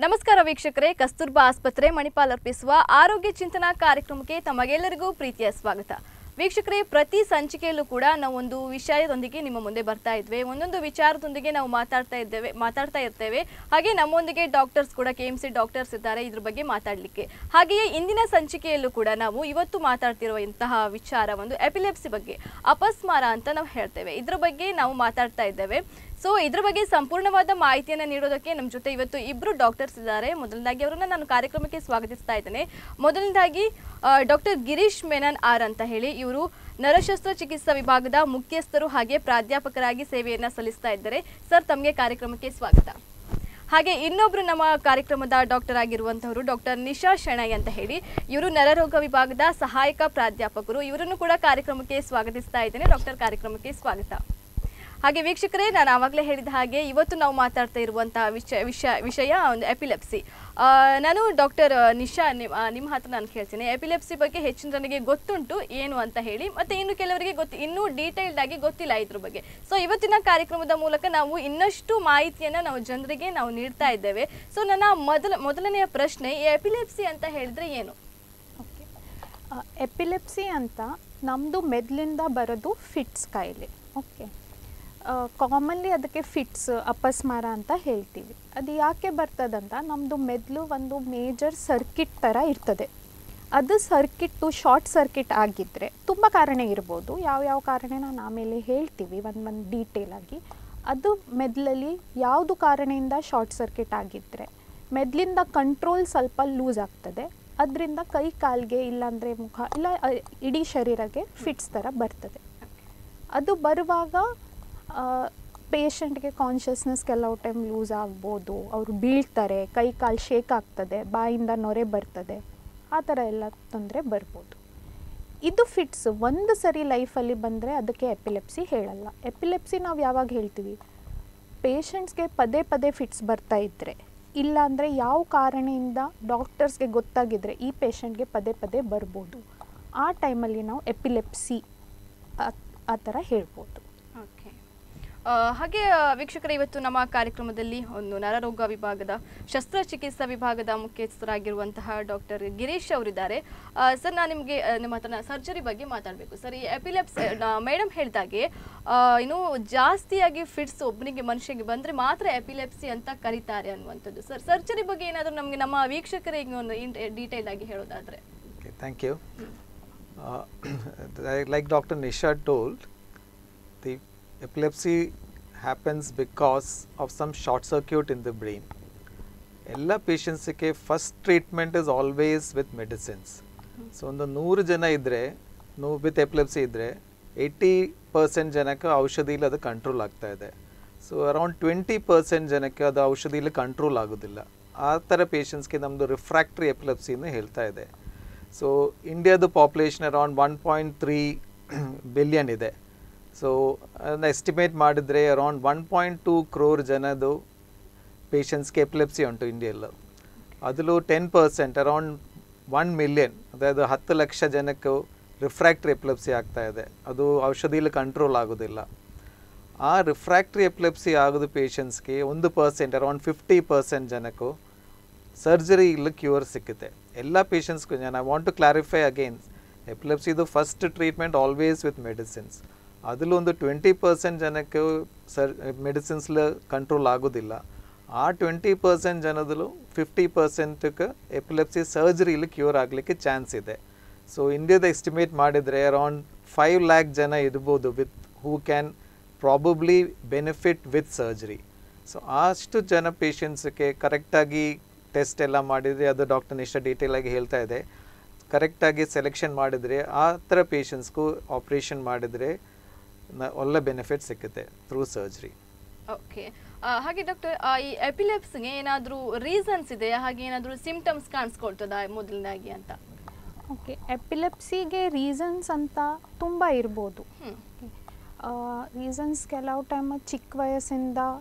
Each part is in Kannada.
ನಮಸ್ಕಾರ ವೀಕ್ಷಕರೇ ಕಸ್ತೂರ್ಬಾ ಆಸ್ಪತ್ರೆ ಮಣಿಪಾಲ್ ಅರ್ಪಿಸುವ ಆರೋಗ್ಯ ಚಿಂತನಾ ಕಾರ್ಯಕ್ರಮಕ್ಕೆ ತಮಗೆಲ್ಲರಿಗೂ ಪ್ರೀತಿಯ ಸ್ವಾಗತ ವೀಕ್ಷಕರೇ ಪ್ರತಿ ಸಂಚಿಕೆಯಲ್ಲೂ ಕೂಡ ನಾವು ಒಂದು ವಿಷಯದೊಂದಿಗೆ ನಿಮ್ಮ ಮುಂದೆ ಬರ್ತಾ ಇದ್ವಿ ಒಂದೊಂದು ವಿಚಾರದೊಂದಿಗೆ ನಾವು ಮಾತಾಡ್ತಾ ಇದ್ದೇವೆ ಮಾತಾಡ್ತಾ ಇರ್ತೇವೆ ಹಾಗೆ ನಮ್ಮೊಂದಿಗೆ ಡಾಕ್ಟರ್ಸ್ ಕೂಡ ಕೆ ಎಂ ಸಿ ಡಾಕ್ಟರ್ಸ್ ಇದ್ದಾರೆ ಇದ್ರ ಬಗ್ಗೆ ಮಾತಾಡಲಿಕ್ಕೆ ಹಾಗೆಯೇ ಇಂದಿನ ಸಂಚಿಕೆಯಲ್ಲೂ ಕೂಡ ನಾವು ಇವತ್ತು ಮಾತಾಡ್ತಿರುವಂತಹ ವಿಚಾರ ಒಂದು ಎಪಿಲೆಪ್ಸಿ ಬಗ್ಗೆ ಅಪಸ್ಮಾರ ಅಂತ ನಾವು ಹೇಳ್ತೇವೆ ಇದ್ರ ಬಗ್ಗೆ ನಾವು ಮಾತಾಡ್ತಾ ಇದ್ದೇವೆ ಸೊ ಇದ್ರ ಬಗ್ಗೆ ಸಂಪೂರ್ಣವಾದ ಮಾಹಿತಿಯನ್ನು ನೀಡೋದಕ್ಕೆ ನಮ್ಮ ಜೊತೆ ಇವತ್ತು ಇಬ್ಬರು ಡಾಕ್ಟರ್ಸ್ ಇದ್ದಾರೆ ಮೊದಲನೇದಾಗಿ ಅವರನ್ನ ನಾನು ಕಾರ್ಯಕ್ರಮಕ್ಕೆ ಸ್ವಾಗತಿಸ್ತಾ ಇದ್ದೇನೆ ಮೊದಲನೇದಾಗಿ ಡಾಕ್ಟರ್ ಗಿರೀಶ್ ಮೆನನ್ ಆರ್ ಅಂತ ಹೇಳಿ ಇವರು ನರಶಸ್ತ್ರ ಚಿಕಿತ್ಸಾ ವಿಭಾಗದ ಮುಖ್ಯಸ್ಥರು ಹಾಗೆ ಪ್ರಾಧ್ಯಾಪಕರಾಗಿ ಸೇವೆಯನ್ನ ಸಲ್ಲಿಸ್ತಾ ಇದ್ದಾರೆ ಸರ್ ತಮಗೆ ಕಾರ್ಯಕ್ರಮಕ್ಕೆ ಸ್ವಾಗತ ಹಾಗೆ ಇನ್ನೊಬ್ರು ನಮ್ಮ ಕಾರ್ಯಕ್ರಮದ ಡಾಕ್ಟರ್ ಆಗಿರುವಂತವರು ಡಾಕ್ಟರ್ ನಿಶಾ ಶೆಣೈ ಅಂತ ಹೇಳಿ ಇವರು ನರರೋಗ ವಿಭಾಗದ ಸಹಾಯಕ ಪ್ರಾಧ್ಯಾಪಕರು ಇವರನ್ನು ಕೂಡ ಕಾರ್ಯಕ್ರಮಕ್ಕೆ ಸ್ವಾಗತಿಸ್ತಾ ಇದ್ದೇನೆ ಡಾಕ್ಟರ್ ಕಾರ್ಯಕ್ರಮಕ್ಕೆ ಸ್ವಾಗತ ಹಾಗೆ ವೀಕ್ಷಕರೇ ನಾನು ಆವಾಗಲೇ ಹೇಳಿದ ಹಾಗೆ ಇವತ್ತು ನಾವು ಮಾತಾಡ್ತಾ ಇರುವಂತಹ ವಿಷಯ ವಿಷಯ ವಿಷಯ ಒಂದು ಎಪಿಲೆಪ್ಸಿ ನಾನು ಡಾಕ್ಟರ್ ನಿಶಾ ನಿಮ್ಮ ನಿಮ್ಮ ಹತ್ರ ನಾನು ಕೇಳ್ತೀನಿ ಎಪಿಲೆಪ್ಸಿ ಬಗ್ಗೆ ಹೆಚ್ಚಿನ ಜನರಿಗೆ ಗೊತ್ತುಂಟು ಏನು ಅಂತ ಹೇಳಿ ಮತ್ತೆ ಇನ್ನು ಕೆಲವರಿಗೆ ಗೊತ್ತು ಇನ್ನೂ ಡೀಟೇಲ್ಡ್ ಆಗಿ ಗೊತ್ತಿಲ್ಲ ಇದ್ರ ಬಗ್ಗೆ ಸೊ ಇವತ್ತಿನ ಕಾರ್ಯಕ್ರಮದ ಮೂಲಕ ನಾವು ಇನ್ನಷ್ಟು ಮಾಹಿತಿಯನ್ನು ನಾವು ಜನರಿಗೆ ನಾವು ನೀಡ್ತಾ ಇದ್ದೇವೆ ಸೊ ನನ್ನ ಮೊದಲ ಮೊದಲನೆಯ ಪ್ರಶ್ನೆ ಈ ಎಪಿಲೆಪ್ಸಿ ಅಂತ ಹೇಳಿದ್ರೆ ಏನು ಓಕೆ ಎಪಿಲೆಪ್ಸಿ ಅಂತ ನಮ್ಮದು ಮೆದ್ಲಿಂದ ಬರೋದು ಫಿಟ್ಸ್ ಕಾಯಿಲೆ ಓಕೆ ಕಾಮನ್ಲಿ ಅದಕ್ಕೆ ಫಿಟ್ಸ್ ಅಪಸ್ಮಾರ ಅಂತ ಹೇಳ್ತೀವಿ ಅದು ಯಾಕೆ ಬರ್ತದಂತ ನಮ್ಮದು ಮೆದ್ಲು ಒಂದು ಮೇಜರ್ ಸರ್ಕಿಟ್ ಥರ ಇರ್ತದೆ ಅದು ಸರ್ಕಿಟ್ಟು ಶಾರ್ಟ್ ಸರ್ಕಿಟ್ ಆಗಿದ್ದರೆ ತುಂಬ ಕಾರಣ ಇರ್ಬೋದು ಯಾವ್ಯಾವ ಕಾರಣ ನಾನು ಆಮೇಲೆ ಹೇಳ್ತೀವಿ ಒಂದು ಒಂದು ಡೀಟೇಲಾಗಿ ಅದು ಮೆದ್ಲಲ್ಲಿ ಯಾವುದು ಕಾರಣದಿಂದ ಶಾರ್ಟ್ ಸರ್ಕಿಟ್ ಆಗಿದ್ದರೆ ಮೆದ್ಲಿಂದ ಕಂಟ್ರೋಲ್ ಸ್ವಲ್ಪ ಲೂಸ್ ಆಗ್ತದೆ ಅದರಿಂದ ಕೈ ಕಾಲಿಗೆ ಇಲ್ಲಾಂದರೆ ಮುಖ ಇಲ್ಲ ಅ, ಇಡೀ ಶರೀರಕ್ಕೆ ಫಿಟ್ಸ್ ಥರ ಬರ್ತದೆ ಅದು ಬರುವಾಗ ಪೇಷಂಟ್ಗೆ ಕಾನ್ಷಿಯಸ್ನೆಸ್ ಕೆಲವು ಟೈಮ್ ಲೂಸ್ ಆಗ್ಬೋದು ಅವರು ಬೀಳ್ತಾರೆ ಕೈ ಕಾಲು ಶೇಕ್ ಆಗ್ತದೆ ಬಾಯಿಂದ ನೊರೆ ಬರ್ತದೆ ಆ ಥರ ಎಲ್ಲ ತೊಂದರೆ ಬರ್ಬೋದು ಇದು ಫಿಟ್ಸ್ ಒಂದು ಸರಿ ಲೈಫಲ್ಲಿ ಬಂದರೆ ಅದಕ್ಕೆ ಎಪಿಲೆಪ್ಸಿ ಹೇಳಲ್ಲ ಎಪಿಲೆಪ್ಸಿ ನಾವು ಯಾವಾಗ ಹೇಳ್ತೀವಿ ಪೇಷಂಟ್ಸ್ಗೆ ಪದೇ ಪದೇ ಫಿಟ್ಸ್ ಬರ್ತಾ ಇದ್ದರೆ ಇಲ್ಲಾಂದರೆ ಯಾವ ಕಾರಣದಿಂದ ಡಾಕ್ಟರ್ಸ್ಗೆ ಗೊತ್ತಾಗಿದ್ದರೆ ಈ ಪೇಷಂಟ್ಗೆ ಪದೇ ಪದೇ ಬರ್ಬೋದು ಆ ಟೈಮಲ್ಲಿ ನಾವು ಎಪಿಲೆಪ್ಸಿ ಆ ಥರ ಹೇಳ್ಬೋದು ಓಕೆ ಹಾಗೆ ಆ, ವೀಕ್ಷಕರೇ ಇವತ್ತು ನಮ್ಮ ಕಾರ್ಯಕ್ರಮದಲ್ಲಿ ಒಂದು ನರರೋಗ ವಿಭಾಗದ ಶಸ್ತ್ರಚಿಕಿತ್ಸಾ ವಿಭಾಗದ ಮುಖ್ಯಸ್ಥರಾಗಿರುವಂತಹ ಡಾಕ್ಟರ್ ಗಿರೀಶ್ ಅವರಿದ್ದಾರೆ ಸರ್ ನಾನು ನಿಮಗೆ ನಿಮ್ಮ ಹತ್ರ ಸರ್ಜರಿ ಬಗ್ಗೆ ಮಾತಾಡಬೇಕು ಸರ್ ಈ ಎಪಿಲೆಪ್ಸ್ ಮೇಡಮ್ ಹೇಳಿದಾಗೆ ಆ, ಇನ್ನು ಜಾಸ್ತಿಯಾಗಿ ಫಿಟ್ಸ್ ಒಬ್ಬನಿಗೆ ಮನುಷ್ಯಗೆ ಬಂದರೆ ಮಾತ್ರ ಎಪಿಲೆಪ್ಸಿ ಅಂತ ಕರೀತಾರೆ ಅನ್ನುವಂಥದ್ದು ಸರ್ ಸರ್ಜರಿ ಬಗ್ಗೆ ಏನಾದರೂ ನಮಗೆ ನಮ್ಮ ವೀಕ್ಷಕರಿಗೆ ಒಂದು ಡೀಟೇಲ್ ಆಗಿ ಹೇಳೋದಾದ್ರೆ Okay, thank you. Uh, like Dr. Nisha told, the epilepsy happens because of some short circuit in the brain. ಎಲ್ಲ ಪೇಷಂಟ್ಸಿಗೆ first treatment is always with medicines so ಒಂದು ನೂರು ಜನ ಇದ್ದರೆ ನೂ ವಿತ್ ಎಪಿಲೆಪ್ಸಿ ಇದ್ದರೆ ಏಯ್ಟಿ ಪರ್ಸೆಂಟ್ ಜನಕ್ಕೆ ಔಷಧಿಲಿ ಅದು ಕಂಟ್ರೋಲ್ ಆಗ್ತಾ ಇದೆ ಸೊ ಅರೌಂಡ್ ಟ್ವೆಂಟಿ ಪರ್ಸೆಂಟ್ ಜನಕ್ಕೆ ಅದು ಔಷಧಿಲಿ ಕಂಟ್ರೋಲ್ ಆಗೋದಿಲ್ಲ ಆ ಥರ ಪೇಷಂಟ್ಸ್ಗೆ ನಮ್ಮದು ರಿಫ್ರಾಕ್ಟ್ರಿ ಎಪಿಲೆಪ್ಸಿನ ಹೇಳ್ತಾ ಇದೆ ಸೊ ಇಂಡಿಯಾದ population around one point three billion ಇದೆ ಸೊ ಅದನ್ನ ಎಸ್ಟಿಮೇಟ್ ಮಾಡಿದರೆ around one point two crore ಜನದು ಪೇಷಂಟ್ಸ್ಗೆ ಎಪಿಲೆಪ್ಸಿ ಉಂಟು ಇಂಡಿಯಲ್ಲಿ ಅದರಲ್ಲೂ ten percent around one million ಅದಾയത് ಹತ್ತು ಲಕ್ಷ ಜನಕ್ಕೆ ರಿಫ್ರಾಕ್ಟ್ರಿ ಎಪಿಲೆಪ್ಸಿ ಆಗ್ತಾ ಇದೆ ಅದು ಔಷಧಿಲಿ ಕಂಟ್ರೋಲ್ ಆಗೋದಿಲ್ಲ ಆ ರಿಫ್ರಾಕ್ಟ್ರಿ ಎಪಿಲೆಪ್ಸಿ ಆಗೋದು ಪೇಷಂಟ್ಸ್ಗೆ ಒಂದು ಪರ್ಸೆಂಟ್ ಅರೌಂಡ್ ಫಿಫ್ಟಿ ಪರ್ಸೆಂಟ್ ಜನಕ್ಕೂ ಸರ್ಜರಿ ಇಲ್ಲ ಕ್ಯೂರ್ ಸಿಕ್ಕುತ್ತೆ ಎಲ್ಲ ಪೇಷಂಟ್ಸ್ಗೂ ನಾನು I want to clarify again ಎಪಿಲೆಪ್ಸಿದು first treatment always with medicines ಅದರಲ್ಲೂ ಒಂದು ಟ್ವೆಂಟಿ ಪರ್ಸೆಂಟ್ ಜನಕ್ಕೆ ಸರ್ ಮೆಡಿಸಿನ್ಸ್ಲ ಕಂಟ್ರೋಲ್ ಆಗೋದಿಲ್ಲ ಆ ಟ್ವೆಂಟಿ ಪರ್ಸೆಂಟ್ ಜನದಲ್ಲೂ ಫಿಫ್ಟಿ ಪರ್ಸೆಂಟ್ಗೆ ಎಪಿಲೆಪ್ಸಿ ಸರ್ಜರಿಲಿ ಕ್ಯೂರ್ ಆಗಲಿಕ್ಕೆ ಚಾನ್ಸ್ ಇದೆ ಸೊ ಇಂಡಿಯಾದ ಎಸ್ಟಿಮೇಟ್ ಮಾಡಿದರೆ ಅರೌಂಡ್ ಫೈವ್ ಲ್ಯಾಕ್ ಜನ ಇರ್ಬೋದು with who can probably benefit with surgery so ಅಷ್ಟು ಜನ ಪೇಷಂಟ್ಸ್ಗೆ ಕರೆಕ್ಟಾಗಿ ಟೆಸ್ಟ್ ಎಲ್ಲ ಮಾಡಿದರೆ ಅದು ಡಾಕ್ಟರ್ ನಿಷ್ಠ ಡೀಟೇಲ್ ಆಗಿ ಹೇಳ್ತಾ ಇದೆ ಕರೆಕ್ಟಾಗಿ ಸೆಲೆಕ್ಷನ್ ಮಾಡಿದರೆ ಆ ಥರ ಪೇಷಂಟ್ಸ್ಗೂ ಆಪ್ರೇಷನ್ ಮಾಡಿದರೆ ನ- ಒಳ್ಳೆ ಬೆನಿಫಿಟ್ ಸಿಗುತ್ತೆ ಥ್ರೂ ಸರ್ಜರಿ ಓಕೆ ಹಾಗೆ ಡಾಕ್ಟರ್ ಈ ಎಪಿಲೆಪ್ಸ್ಗೆ ಏನಾದರೂ ರೀಸನ್ಸ್ ಇದೆ ಹಾಗೆ ಏನಾದರೂ ಸಿಂಪ್ಟಮ್ಸ್ ಕಾಣಿಸ್ಕೊಳ್ತದಾ ಮೊದಲನೇದಾಗಿ ಅಂತ ಓಕೆ ಎಪಿಲೆಪ್ಸಿಗೆ ರೀಸನ್ಸ್ ಅಂತ ತುಂಬ ಇರ್ಬೋದು ಹ್ಮ್. ರೀಸನ್ಸ್ ಕೆಲವು ಟೈಮ್ ಚಿಕ್ಕ ವಯಸ್ಸಿಂದ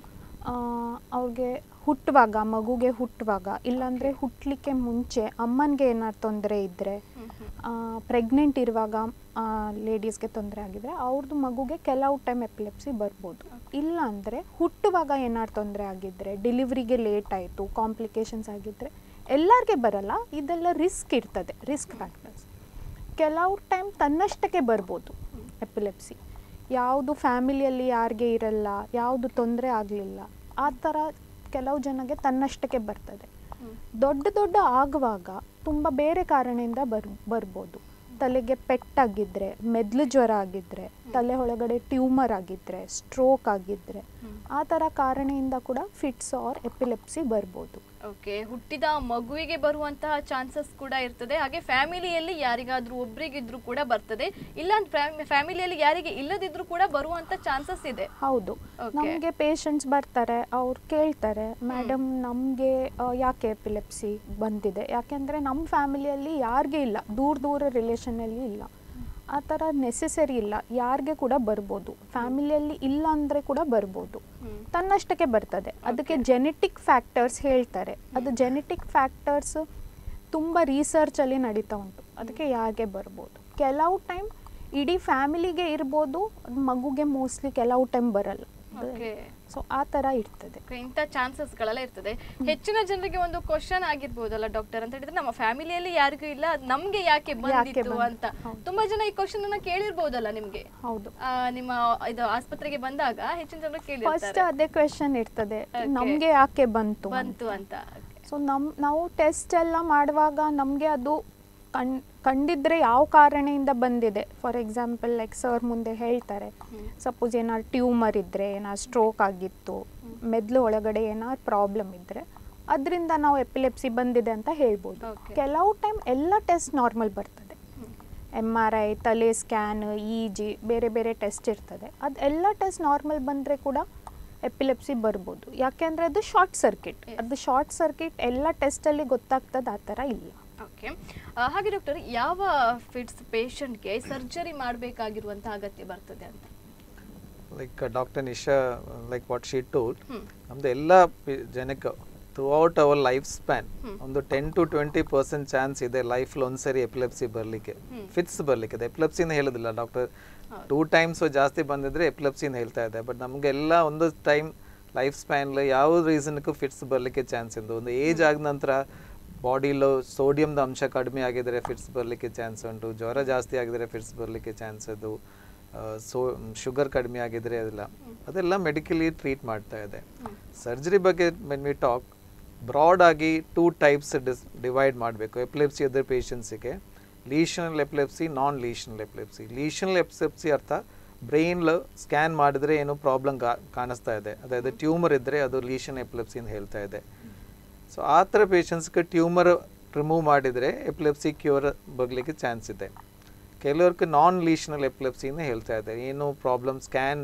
ಅವ್ರಿಗೆ ಹುಟ್ಟುವಾಗ ಮಗುಗೆ ಹುಟ್ಟುವಾಗ ಇಲ್ಲಾಂದರೆ ಹುಟ್ಟಲಿಕ್ಕೆ ಮುಂಚೆ ಅಮ್ಮನಿಗೆ ಏನಾದ್ರು ತೊಂದರೆ ಇದ್ದರೆ ಪ್ರೆಗ್ನೆಂಟ್ ಇರುವಾಗ ಲೇಡೀಸ್ಗೆ ತೊಂದರೆ ಆಗಿದ್ರೆ ಅವ್ರದ್ದು ಮಗುಗೆ ಕೆಲವು ಟೈಮ್ ಎಪಿಲೆಪ್ಸಿ ಬರ್ಬೋದು ಇಲ್ಲ ಅಂದರೆ ಹುಟ್ಟುವಾಗ ಏನಾದ್ರು ತೊಂದರೆ ಆಗಿದ್ದರೆ ಡೆಲಿವ್ರಿಗೆ ಲೇಟ್ ಆಯಿತು ಕಾಂಪ್ಲಿಕೇಶನ್ಸ್ ಆಗಿದ್ದರೆ ಎಲ್ಲರಿಗೆ ಬರಲ್ಲ ಇದೆಲ್ಲ ರಿಸ್ಕ್ ಇರ್ತದೆ ರಿಸ್ಕ್ ಫ್ಯಾಕ್ಟರ್ಸ್ ಕೆಲವು ಟೈಮ್ ತನ್ನಷ್ಟಕ್ಕೆ ಬರ್ಬೋದು ಎಪಿಲೆಪ್ಸಿ ಯಾವುದು ಫ್ಯಾಮಿಲಿಯಲ್ಲಿ ಯಾರಿಗೆ ಇರಲ್ಲ ಯಾವುದು ತೊಂದರೆ ಆಗಲಿಲ್ಲ ಆ ಥರ ಕೆಲವು ಜನಗೆ ತನ್ನಷ್ಟಕ್ಕೆ ಬರ್ತದೆ ದೊಡ್ಡ ದೊಡ್ಡ ಆಗುವಾಗ ತುಂಬ ಬೇರೆ ಕಾರಣದಿಂದ ಬರ್ ಬರ್ಬೋದು ತಲೆಗೆ ಪೆಟ್ಟಾಗಿದ್ದರೆ ಮೆದ್ಲು ಜ್ವರ ಆಗಿದ್ದರೆ ತಲೆ ಒಳಗಡೆ ಟ್ಯೂಮರ್ ಆಗಿದ್ದರೆ ಸ್ಟ್ರೋಕ್ ಆಗಿದ್ದರೆ ಆ ಥರ ಕಾರಣದಿಂದ ಕೂಡ ಫಿಟ್ಸ್ ಆರ್ ಎಪಿಲೆಪ್ಸಿ ಬರ್ಬೋದು ಓಕೆ ಹುಟ್ಟಿದ ಮಗುವಿಗೆ ಬರುವಂತಹ ಚಾನ್ಸಸ್ ಕೂಡ ಇರ್ತದೆ ಹಾಗೆ ಫ್ಯಾಮಿಲಿಯಲ್ಲಿ ಯಾರಿಗಾದ್ರೂ ಒಬ್ರಿಗಿದ್ರು ಕೂಡ ಬರ್ತದೆ ಇಲ್ಲ ಫ್ಯಾಮಿಲಿಯಲ್ಲಿ ಯಾರಿಗೆ ಇಲ್ಲದಿದ್ರು ಕೂಡ ಬರುವಂತ ಚಾನ್ಸಸ್ ಇದೆ ಹೌದು Okay. ನಮಗೆ ಪೇಷಂಟ್ಸ್ ಬರ್ತಾರೆ ಅವ್ರು ಕೇಳ್ತಾರೆ ಮೇಡಮ್ ನಮಗೆ ಯಾಕೆ ಎಪಿಲೆಪ್ಸಿ ಬಂದಿದೆ ಯಾಕೆಂದರೆ ನಮ್ಮ ಫ್ಯಾಮಿಲಿಯಲ್ಲಿ ಯಾರಿಗೆ ಇಲ್ಲ ದೂರ ದೂರ ರಿಲೇಷನಲ್ಲಿ ಇಲ್ಲ ಆ ಥರ ನೆಸೆಸರಿ ಇಲ್ಲ ಯಾರಿಗೆ ಕೂಡ ಬರ್ಬೋದು ಫ್ಯಾಮಿಲಿಯಲ್ಲಿ ಇಲ್ಲ ಅಂದರೆ ಕೂಡ ಬರ್ಬೋದು ಹ್ಮ್. ತನ್ನಷ್ಟಕ್ಕೆ ಬರ್ತದೆ ಅದಕ್ಕೆ ಜೆನೆಟಿಕ್ ಫ್ಯಾಕ್ಟರ್ಸ್ ಹೇಳ್ತಾರೆ ಅದು ಜೆನೆಟಿಕ್ ಫ್ಯಾಕ್ಟರ್ಸ್ ತುಂಬ ರಿಸರ್ಚಲ್ಲಿ ನಡೀತಾ ಉಂಟು ಅದಕ್ಕೆ ಯಾರಿಗೆ ಬರ್ಬೋದು ಕೆಲವು ಟೈಮ್ ಇಡೀ ಫ್ಯಾಮಿಲಿಗೆ ಇರ್ಬೋದು ಅದ್ ಮಗುಗೆ ಮೋಸ್ಟ್ಲಿ ಕೆಲವು ಟೈಮ್ ಬರಲ್ಲ Okay. ಸೊ ಆ ಥರ ಇರ್ತದೆ Okay, ಇಂಥ ಚಾನ್ಸಸ್ ಗಳೆಲ್ಲ ಇರ್ತದೆ ಹೆಚ್ಚಿನ ಜನರಿಗೆ ಒಂದು ಕ್ವಶನ್ ಆಗಿರ್ಬೋದಲ್ಲ ಡಾಕ್ಟರ್ ಅಂತ ಹೇಳಿದ್ರೆ ನಮ್ಮ ಫ್ಯಾಮಿಲಿಯಲ್ಲಿ ಯಾರಿಗೂ ಇಲ್ಲ ಅದ್ ನಮ್ಗೆ ಯಾಕೆ ಬಂದಿತ್ತು ಬಂತು? ಅಂತ ಹೌದು. ತುಂಬಾ ಜನ ಈ ಕ್ವಶನ್ ಅನ್ನ ಕೇಳಿರ್ಬೋದಲ್ಲ ನಿಮ್ಗೆ ಹೌದು ಆ, ನಿಮ್ಮ ಇದು ಆಸ್ಪತ್ರೆಗೆ ಬಂದಾಗ ಹೆಚ್ಚಿನ ಜನರು ಫಸ್ಟ್ ಕೇಳಿರ್ತಾರೆ ಅದೇ ಕ್ವೆಶನ್ ಇರ್ತದೆ Okay. ನಮಗೆ ಯಾಕೆ ಬಂತು ಬಂತು ಅಂತ ಸೊ ನಮ್ಮ ನಾವು ಟೆಸ್ಟ್ ಎಲ್ಲ ಮಾಡುವಾಗ ನಮಗೆ ಅದು ಕಣ್ ಕಂಡಿದ್ರೆ ಯಾವ ಕಾರಣದಿಂದ ಬಂದಿದೆ ಫಾರ್ ಎಕ್ಸಾಂಪಲ್ ಲೈಕ್ ಸರ್ ಮುಂದೆ ಹೇಳ್ತಾರೆ ಹ್ಮ್. ಸಪೋಸ್ ಏನಾದ್ರು ಟ್ಯೂಮರ್ ಇದ್ದರೆ ಏನಾದ್ರು ಸ್ಟ್ರೋಕ್ ಆಗಿತ್ತು ಮೆದ್ಲು ಒಳಗಡೆ ಏನಾದ್ರು ಪ್ರಾಬ್ಲಮ್ ಇದ್ದರೆ ಅದರಿಂದ ನಾವು ಎಪಿಲೆಪ್ಸಿ ಬಂದಿದೆ ಅಂತ ಹೇಳ್ಬೋದು Okay. ಕೆಲವು ಟೈಮ್ ಎಲ್ಲ ಟೆಸ್ಟ್ ನಾರ್ಮಲ್ ಬರ್ತದೆ ಎಮ್ ಆರ್ ಐ ತಲೆ ಸ್ಕ್ಯಾನ್ ಇ ಜಿ ಬೇರೆ ಬೇರೆ ಟೆಸ್ಟ್ ಇರ್ತದೆ ಅದು ಎಲ್ಲ ಟೆಸ್ಟ್ ನಾರ್ಮಲ್ ಬಂದರೆ ಕೂಡ ಎಪಿಲೆಪ್ಸಿ ಬರ್ಬೋದು ಯಾಕೆಂದರೆ ಅದು ಶಾರ್ಟ್ ಸರ್ಕಿಟ್ Yes. ಅದು ಶಾರ್ಟ್ ಸರ್ಕಿಟ್ ಎಲ್ಲ ಟೆಸ್ಟಲ್ಲಿ ಗೊತ್ತಾಗ್ತದೆ ಆ ಥರ ಇಲ್ಲ ಓಕೆ ಹಾಗೆ ಡಾಕ್ಟರ್ ಯಾವ ಫಿಟ್ಸ್ ಪೇಷಂಟ್ಗೆ ಸರ್ಜರಿ ಮಾಡಬೇಕಾಗಿರುವಂತಹ ಅಗತ್ಯ ಬರ್ತದೆ ಅಂತ like doctor Nisha like what she told hmm. ನಮ್ದು ಎಲ್ಲ ಪಿ- ಜನಕ್ಕೆ throughout our lifespan hmm. ಒಂದು ten to twenty percent chance ಇದೆ ಲೈಫಲ್ಲಿ ಒಂದ್ಸರಿ ಎಪಿಲೆಪ್ಸಿ ಬರಲಿಕ್ಕೆ ಹ್ಮ್. ಫಿಟ್ಸ್ ಬರಲಿಕ್ಕೆ ಇದೆ ಎಪಿಲೆಪ್ಸಿನ ಹೇಳೋದಿಲ್ಲ ಡಾಕ್ಟರ್ ಹೌದು. ಟೂ ಟೈಮ್ಸ್ ಜಾಸ್ತಿ ಬಂದಿದ್ರೆ ಎಪಿಲೆಪ್ಸಿನ ಹೇಳ್ತಾ ಇದೆ ಬಟ್ ನಮಗೆಲ್ಲ ಒಂದು ಟೈಮ್ ಲೈಫ್ ಸ್ಪ್ಯಾನ್ಲಿ ಯಾವ ರೀಸನ್ಗೂ ಫಿಟ್ಸ್ ಬರಲಿಕ್ಕೆ ಚಾನ್ಸ್ ಇದೆ ಒಂದು ಏಜ್ ಆದ ನಂತರ ಬಾಡಿಲೋ ಸೋಡಿಯಂದ ಅಂಶ ಕಡಿಮೆ ಆಗಿದ್ರೆ ಫಿಟ್ಸ್ ಬರಲಿಕ್ಕೆ ಚಾನ್ಸ್ ಉಂಟು ಜ್ವರ ಜಾಸ್ತಿ ಆಗಿದ್ರೆ ಫಿಟ್ಸ್ ಬರಲಿಕ್ಕೆ ಚಾನ್ಸ್ ಅದು ಸೊ ಶುಗರ್ ಕಡಿಮೆ ಆಗಿದ್ರೆ ಅದೆಲ್ಲ ಅದೆಲ್ಲ ಮೆಡಿಕಲಿ ಟ್ರೀಟ್ ಮಾಡ್ತಾ ಇದೆ ಸರ್ಜರಿ ಬಗ್ಗೆ ಮೆನ್ ವಿ ಟಾಕ್ ಬ್ರಾಡ್ ಆಗಿ ಟೂ ಟೈಪ್ಸ್ ಡಿಸ್ ಡಿವೈಡ್ ಮಾಡಬೇಕು ಎಪಿಲೆಪ್ಸಿ ಇದ್ದ ಪೇಷಂಟ್ಸಿಗೆ lesional epilepsy non lesional epilepsy lesional epilepsy ಅರ್ಥ ಬ್ರೈನ್ ಸ್ಕ್ಯಾನ್ ಮಾಡಿದ್ರೆ ಏನೋ ಪ್ರಾಬ್ಲಮ್ ಕಾಣಿಸ್ತಾ ಇದೆ ಅದಾയത് ಟ್ಯೂಮರ್ ಇದ್ದರೆ ಅದು ಲೀಷನ್ ಎಪಿಲೆಪ್ಸಿ ಅಂತ ಹೇಳ್ತಾ ಇದೆ ಸೊ ಆ ಥರ ಪೇಷಂಟ್ಸ್ಗೆ ಟ್ಯೂಮರ್ ರಿಮೂವ್ ಮಾಡಿದರೆ ಎಪಿಲೆಪ್ಸಿ ಕ್ಯೂರ್ ಬರಲಿಕ್ಕೆ ಚಾನ್ಸ್ ಇದೆ ಕೆಲವ್ರಿಗೆ ನಾನ್ ಲೀಷನಲ್ ಎಪಿಲೆಪ್ಸಿನ ಹೇಳ್ತಾ ಇದೆ ಏನು ಪ್ರಾಬ್ಲಮ್ ಸ್ಕ್ಯಾನ್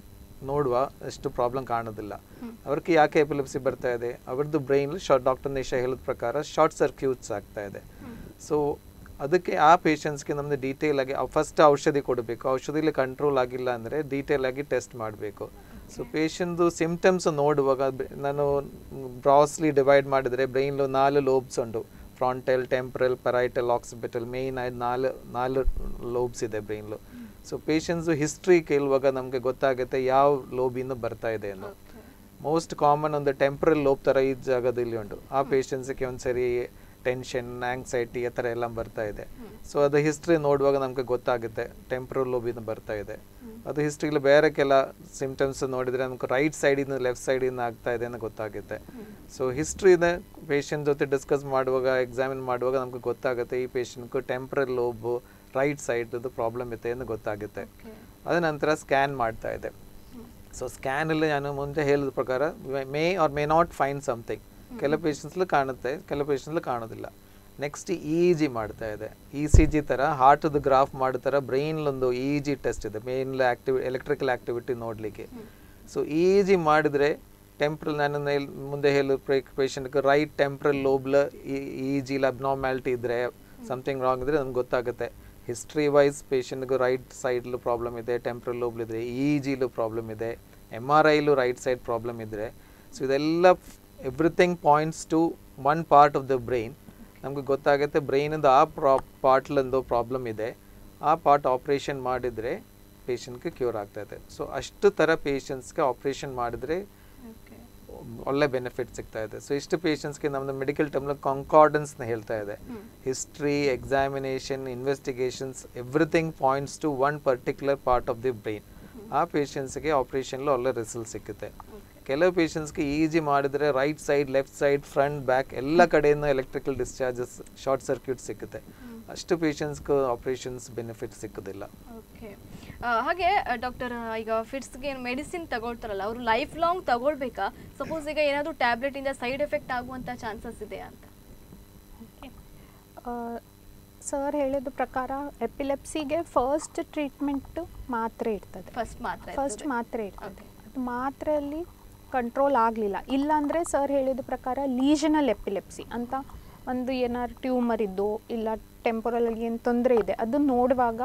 ನೋಡುವ ಅಷ್ಟು ಪ್ರಾಬ್ಲಮ್ ಕಾಣೋದಿಲ್ಲ ಅವ್ರಿಗೆ ಯಾಕೆ ಎಪಿಲೆಪ್ಸಿ ಬರ್ತಾ ಇದೆ ಅವ್ರದ್ದು ಬ್ರೈನ್ ಶಾರ್ಟ್ ಡಾಕ್ಟರ್ ನಿಶಾ ಹೇಳಿದ ಪ್ರಕಾರ ಶಾರ್ಟ್ ಸರ್ಕ್ಯೂಟ್ಸ್ ಆಗ್ತಾ ಇದೆ ಸೊ ಅದಕ್ಕೆ ಆ ಪೇಷಂಟ್ಸ್ಗೆ ನಮ್ಮದು ಡೀಟೇಲ್ ಆಗಿ ಫಸ್ಟ್ ಔಷಧಿ ಕೊಡಬೇಕು ಔಷಧಿಲಿ ಕಂಟ್ರೋಲ್ ಆಗಿಲ್ಲ ಅಂದರೆ ಡೀಟೇಲ್ ಆಗಿ ಟೆಸ್ಟ್ ಮಾಡಬೇಕು ಸೊ ಪೇಷಂಟ್ದು ಸಿಮ್ಟಮ್ಸ್ ನೋಡುವಾಗ ಬೆ- ನಾನು ಬ್ರಾಸ್ಲಿ ಡಿವೈಡ್ ಮಾಡಿದರೆ ಬ್ರೈನ್ಲು ನಾಲ್ಕು ಲೋಬ್ಸ್ ಉಂಟು frontal temporal parietal occipital main ಆಗಿ ನಾಲ್ ನಾಲ್ಕು ಲೋಬ್ಸ್ ಇದೆ ಬ್ರೈನ್ಲು ಸೊ ಪೇಷಂಟ್ಸು ಹಿಸ್ಟ್ರಿ ಕೇಳುವಾಗ ನಮಗೆ ಗೊತ್ತಾಗುತ್ತೆ ಯಾವ ಲೋಬಿಂದ ಬರ್ತಾ ಇದೆ ಅನ್ನೋ ಮೋಸ್ಟ್ ಕಾಮನ್ ಒಂದು ಟೆಂಪ್ರಲ್ ಲೋಬ್ ಥರ ಈ ಜಾಗದಲ್ಲಿ ಉಂಟು ಆ ಪೇಷಂಟ್ಸ್ಗೆ ಒಂದ್ಸರಿ ಟೆನ್ಷನ್ ಆಂಗ್ಸೈಟಿ ಆ ಥರ ಎಲ್ಲ ಬರ್ತಾ ಇದೆ ಸೊ ಅದು ಹಿಸ್ಟ್ರಿ ನೋಡುವಾಗ ನಮಗೆ ಗೊತ್ತಾಗುತ್ತೆ ಟೆಂಪ್ರಲ್ ಲೋಬಿಂದ ಬರ್ತಾ ಇದೆ ಅದು ಹಿಸ್ಟ್ರಿಲಿ ಬೇರೆ ಕೆಲ ಸಿಂಪ್ಟಮ್ಸ್ ನೋಡಿದರೆ ನಮ್ಗೆ ರೈಟ್ ಸೈಡಿಂದ ಲೆಫ್ಟ್ ಸೈಡಿಂದ ಆಗ್ತಾ ಇದೆ ಅಂತ ಗೊತ್ತಾಗುತ್ತೆ ಸೊ ಹಿಸ್ಟ್ರಿನ ಪೇಷಂಟ್ ಜೊತೆ ಡಿಸ್ಕಸ್ ಮಾಡುವಾಗ ಎಕ್ಸಾಮಿನ್ ಮಾಡುವಾಗ ನಮ್ಗೆ ಗೊತ್ತಾಗುತ್ತೆ ಈ ಪೇಷಂಟ್ಗೂ ಟೆಂಪ್ರಲ್ ಲೋಬು ರೈಟ್ ಸೈಡ್ದು ಪ್ರಾಬ್ಲಮ್ ಇದೆ ಅಂತ ಗೊತ್ತಾಗುತ್ತೆ ಅದ ನಂತರ ಸ್ಕ್ಯಾನ್ ಮಾಡ್ತಾ ಇದೆ ಸೊ ಸ್ಕ್ಯಾನಲ್ಲಿ ನಾನು ಮುಂದೆ ಹೇಳಿದ ಪ್ರಕಾರ may or may not find something ಕೆಲವು ಪೇಷಂಟ್ಸ್ಲು ಕಾಣುತ್ತೆ ಕೆಲವು ಪೇಷಂಟ್ಸ್ಲು ಕಾಣೋದಿಲ್ಲ ನೆಕ್ಸ್ಟ್ ಇ ಜಿ ಮಾಡ್ತಾ ಇದೆ ಇ ಸಿ ಜಿ ಥರ ಹಾರ್ಟ್ದು ಗ್ರಾಫ್ ಮಾಡೋ ಥರ ಬ್ರೈನ್ಲೊಂದು ಇ ಜಿ ಟೆಸ್ಟ್ ಇದೆ ಮೇನ್ ಆಕ್ಟಿವಿ ಎಲೆಕ್ಟ್ರಿಕಲ್ ಆಕ್ಟಿವಿಟಿ ನೋಡಲಿಕ್ಕೆ ಸೊ ಇ ಜಿ ಮಾಡಿದರೆ ಟೆಂಪ್ರಲ್ ನಾನು ನೆಲ್- ಮುಂದೆ ಹೇಳು ಪೇಷಂಟ್ಗೆ ರೈಟ್ ಟೆಂಪ್ರಲ್ ಲೋಬ್ಲ ಇ ಜಿಲ್ ಅಬ್ನಾರ್ಮ್ಯಾಲಿಟಿ ಇದ್ದರೆ ಸಮಥಿಂಗ್ ರಾಂಗ್ ಇದ್ದರೆ ನಮ್ಗೆ ಗೊತ್ತಾಗುತ್ತೆ ಹಿಸ್ಟ್ರಿ ವೈಸ್ ಪೇಷಂಟ್ಗೆ ರೈಟ್ ಸೈಡ್ಲು ಪ್ರಾಬ್ಲಮ್ ಇದೆ ಟೆಂಪ್ರಲ್ ಲೋಬ್ಲ್ ಇದ್ರೆ ಇ ಜಿಲು ಪ್ರಾಬ್ಲಮ್ ಇದೆ ಎಮ್ ಆರ್ ಐಲು ರೈಟ್ ಸೈಡ್ ಪ್ರಾಬ್ಲಮ್ ಇದ್ದರೆ ಸೊ ಇದೆಲ್ಲ everything points to one part of the brain ನಮಗೆ ಗೊತ್ತಾಗುತ್ತೆ ಬ್ರೈನಿಂದ ಆ ಪ್ರಾ ಪಾರ್ಟ್ಲೊಂದು ಪ್ರಾಬ್ಲಮ್ ಇದೆ ಆ ಪಾರ್ಟ್ ಆಪ್ರೇಷನ್ ಮಾಡಿದರೆ ಪೇಷಂಟ್ಗೆ ಕ್ಯೂರ್ ಆಗ್ತಾಯಿದೆ ಸೊ ಅಷ್ಟು ಥರ ಪೇಷಂಟ್ಸ್ಗೆ ಆಪ್ರೇಷನ್ ಮಾಡಿದರೆ ಓಕೆ ಒಳ್ಳೆ ಬೆನಿಫಿಟ್ ಸಿಗ್ತಾ ಇದೆ ಸೊ ಇಷ್ಟು ಪೇಷಂಟ್ಸ್ಗೆ ನಮ್ಮದು ಮೆಡಿಕಲ್ ಟರ್ಮ್ನ ಕಾಂಕಾರ್ಡೆನ್ಸ್ನ ಹೇಳ್ತಾ ಇದೆ history examination investigations everything points to one particular part of the brain ಆ ಪೇಷಂಟ್ಸ್ಗೆ ಆಪ್ರೇಷನ್లో ಒಳ್ಳೆ ರಿಸಲ್ಟ್ ಸಿಗುತ್ತೆ ಕೆಲವು ಪೇಷಂಟ್ಸ್ಗೆ ಈಜಿ ಮಾಡಿದರೆ right side left side front back ಎಲ್ಲ ಕಡೆಯಿಂದ ಎಲೆಕ್ಟ್ರಿಕಲ್ ಡಿಸ್ಚಾರ್ಜಸ್ ಶಾರ್ಟ್ ಸರ್ಕ್ಯೂಟ್ ಸಿಗುತ್ತೆ ಅಷ್ಟು ಪೇಷಂಟ್ಸ್ಗೆ ಆಪ್ರೇಷನ್ಸ್ ಬೆನಿಫಿಟ್ ಸಿಕ್ಕೋದಿಲ್ಲ ಓಕೆ ಹಾಗೆ ಡಾಕ್ಟರ್ ಈಗ ಫಿಟ್ಸ್ಗೆ ಮೆಡಿಸಿನ್ ತಗೊಳ್ತಾರಲ್ಲ ಅವರು ಲೈಫ್ ಲಾಂಗ್ ತಗೊಳ್ಬೇಕಾ ಸಪೋಸ್ ಈಗ ಏನಾದರೂ ಟ್ಯಾಬ್ಲೆಟಿಂದ ಸೈಡ್ ಎಫೆಕ್ಟ್ ಆಗುವಂಥ ಚಾನ್ಸಸ್ ಇದೆ ಅಂತ ಸರ್ ಹೇಳಿದ ಪ್ರಕಾರ ಎಪಿಲೆಪ್ಸಿಗೆ ಫಸ್ಟ್ ಟ್ರೀಟ್ಮೆಂಟ್ ಮಾತ್ರೆ ಇರ್ತದೆ ಫಸ್ಟ್ ಮಾತ್ರ ಫಸ್ಟ್ ಮಾತ್ರೆ ಇರ್ತದೆ ಅದು ಮಾತ್ರೆಯಲ್ಲಿ ಕಂಟ್ರೋಲ್ ಆಗಲಿಲ್ಲ ಇಲ್ಲಾಂದರೆ ಸರ್ ಹೇಳಿದ ಪ್ರಕಾರ ಲೀಷನಲ್ ಎಪಿಲೆಪ್ಸಿ ಅಂತ ಒಂದು ಏನಾದ್ರು ಟ್ಯೂಮರ್ ಇದ್ದು ಇಲ್ಲ ಟೆಂಪೊರಲ್ ಏನು ತೊಂದರೆ ಇದೆ ಅದು ನೋಡುವಾಗ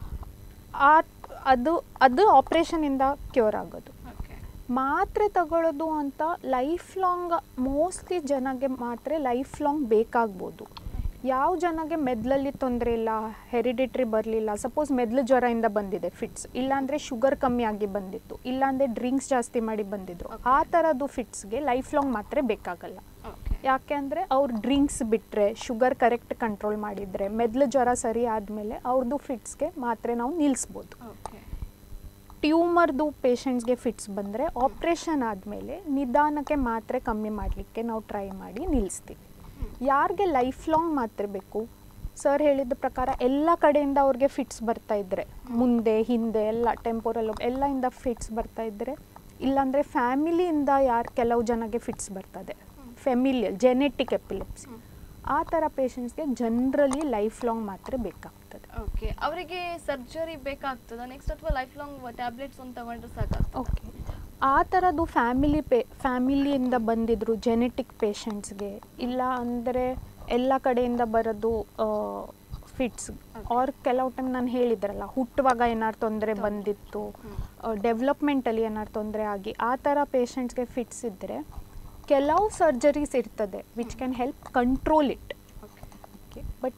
ಆ ಅದು ಅದು ಆಪ್ರೇಷನಿಂದ ಕ್ಯೂರ್ ಆಗೋದು ಓಕೆ ಮಾತ್ರೆ ತಗೊಳ್ಳೋದು ಅಂತ ಲೈಫ್ ಲಾಂಗ್ ಮೋಸ್ಟ್ಲಿ ಜನಗೆ ಮಾತ್ರೆ ಲೈಫ್ ಲಾಂಗ್ ಬೇಕಾಗ್ಬೋದು ಯಾವ ಜನಗೆ ಮೆದ್ಲಲ್ಲಿ ತೊಂದರೆ ಇಲ್ಲ ಹೆರಿಡಿಟ್ರಿ ಬರಲಿಲ್ಲ ಸಪೋಸ್ ಮೆದ್ಲು ಜ್ವರದಿಂದ ಬಂದಿದೆ ಫಿಟ್ಸ್ ಇಲ್ಲಾಂದರೆ ಶುಗರ್ ಕಮ್ಮಿ ಆಗಿ ಬಂದಿತ್ತು ಇಲ್ಲಾಂದರೆ ಡ್ರಿಂಕ್ಸ್ ಜಾಸ್ತಿ ಮಾಡಿ ಬಂದಿದ್ರು ಆ ಥರದ್ದು ಫಿಟ್ಸ್ಗೆ ಲೈಫ್ ಲಾಂಗ್ ಮಾತ್ರೆ ಬೇಕಾಗಲ್ಲ ಓಕೆ ಯಾಕೆ ಅಂದರೆ ಅವ್ರು ಡ್ರಿಂಕ್ಸ್ ಬಿಟ್ಟರೆ ಶುಗರ್ ಕರೆಕ್ಟ್ ಕಂಟ್ರೋಲ್ ಮಾಡಿದರೆ ಮೆದ್ಲು ಜ್ವರ ಸರಿ ಆದಮೇಲೆ ಅವ್ರದ್ದು ಫಿಟ್ಸ್ಗೆ ಮಾತ್ರೆ ನಾವು ನಿಲ್ಲಿಸ್ಬೋದು ಓಕೆ ಟ್ಯೂಮರ್ದು ಪೇಷಂಟ್ಸ್ಗೆ ಫಿಟ್ಸ್ ಬಂದರೆ ಆಪ್ರೇಷನ್ ಆದಮೇಲೆ ನಿಧಾನಕ್ಕೆ ಮಾತ್ರೆ ಕಮ್ಮಿ ಮಾಡಲಿಕ್ಕೆ ನಾವು ಟ್ರೈ ಮಾಡಿ ನಿಲ್ಲಿಸ್ತೀವಿ ಯಾರಿಗೆ ಲೈಫ್ ಲಾಂಗ್ ಮಾತ್ರೆ ಬೇಕು ಸರ್ ಹೇಳಿದ ಪ್ರಕಾರ ಎಲ್ಲ ಕಡೆಯಿಂದ ಅವ್ರಿಗೆ ಫಿಟ್ಸ್ ಬರ್ತಾ ಇದ್ದರೆ ಮುಂದೆ ಹಿಂದೆ ಎಲ್ಲ ಟೆಂಪೋರಲ್ ಎಲ್ಲಯಿಂದ ಫಿಟ್ಸ್ ಬರ್ತಾ ಇದ್ದರೆ ಇಲ್ಲಾಂದರೆ ಫ್ಯಾಮಿಲಿಯಿಂದ ಯಾರು ಕೆಲವು ಜನಗೆ ಫಿಟ್ಸ್ ಬರ್ತದೆ ಫೆಮಿಲಿಯಲ್ ಜೆನೆಟಿಕ್ ಎಪಿಲೆಪ್ಸಿ ಆ ಥರ ಪೇಷಂಟ್ಸ್ಗೆ ಜನರಲಿ ಲೈಫ್ ಲಾಂಗ್ ಮಾತ್ರೆ ಬೇಕಾಗ್ತದೆ ಓಕೆ ಅವರಿಗೆ ಸರ್ಜರಿ ಬೇಕಾಗ್ತದ ನೆಕ್ಸ್ಟ್ ಅಥವಾ ಲೈಫ್ ಲಾಂಗ್ ಟ್ಯಾಬ್ಲೆಟ್ಸ್ ಒಂದು ತಗೊಂಡ್ರೆ ಸಾಕಾಗ್ತದೆ ಓಕೆ ಆ ಥರದ್ದು ಫ್ಯಾಮಿಲಿ ಪೇ ಫ್ಯಾಮಿಲಿಯಿಂದ ಬಂದಿದ್ರು ಜೆನೆಟಿಕ್ ಪೇಷಂಟ್ಸ್ಗೆ ಇಲ್ಲ ಅಂದರೆ ಎಲ್ಲ ಕಡೆಯಿಂದ ಬರೋದು ಫಿಟ್ಸ್ ಆರ್ ಕೆಲವು ಟೈಮ್ ನಾನು ಹೇಳಿದ್ರಲ್ಲ ಹುಟ್ಟುವಾಗ ಏನಾರು ತೊಂದರೆ ಬಂದಿತ್ತು ಡೆವಲಪ್ಮೆಂಟಲ್ಲಿ ಏನಾರು ತೊಂದರೆ ಆಗಿ ಆ ಥರ ಪೇಷಂಟ್ಸ್ಗೆ ಫಿಟ್ಸ್ ಇದ್ದರೆ ಕೆಲವು ಸರ್ಜರೀಸ್ ಇರ್ತದೆ which can help control it okay okay but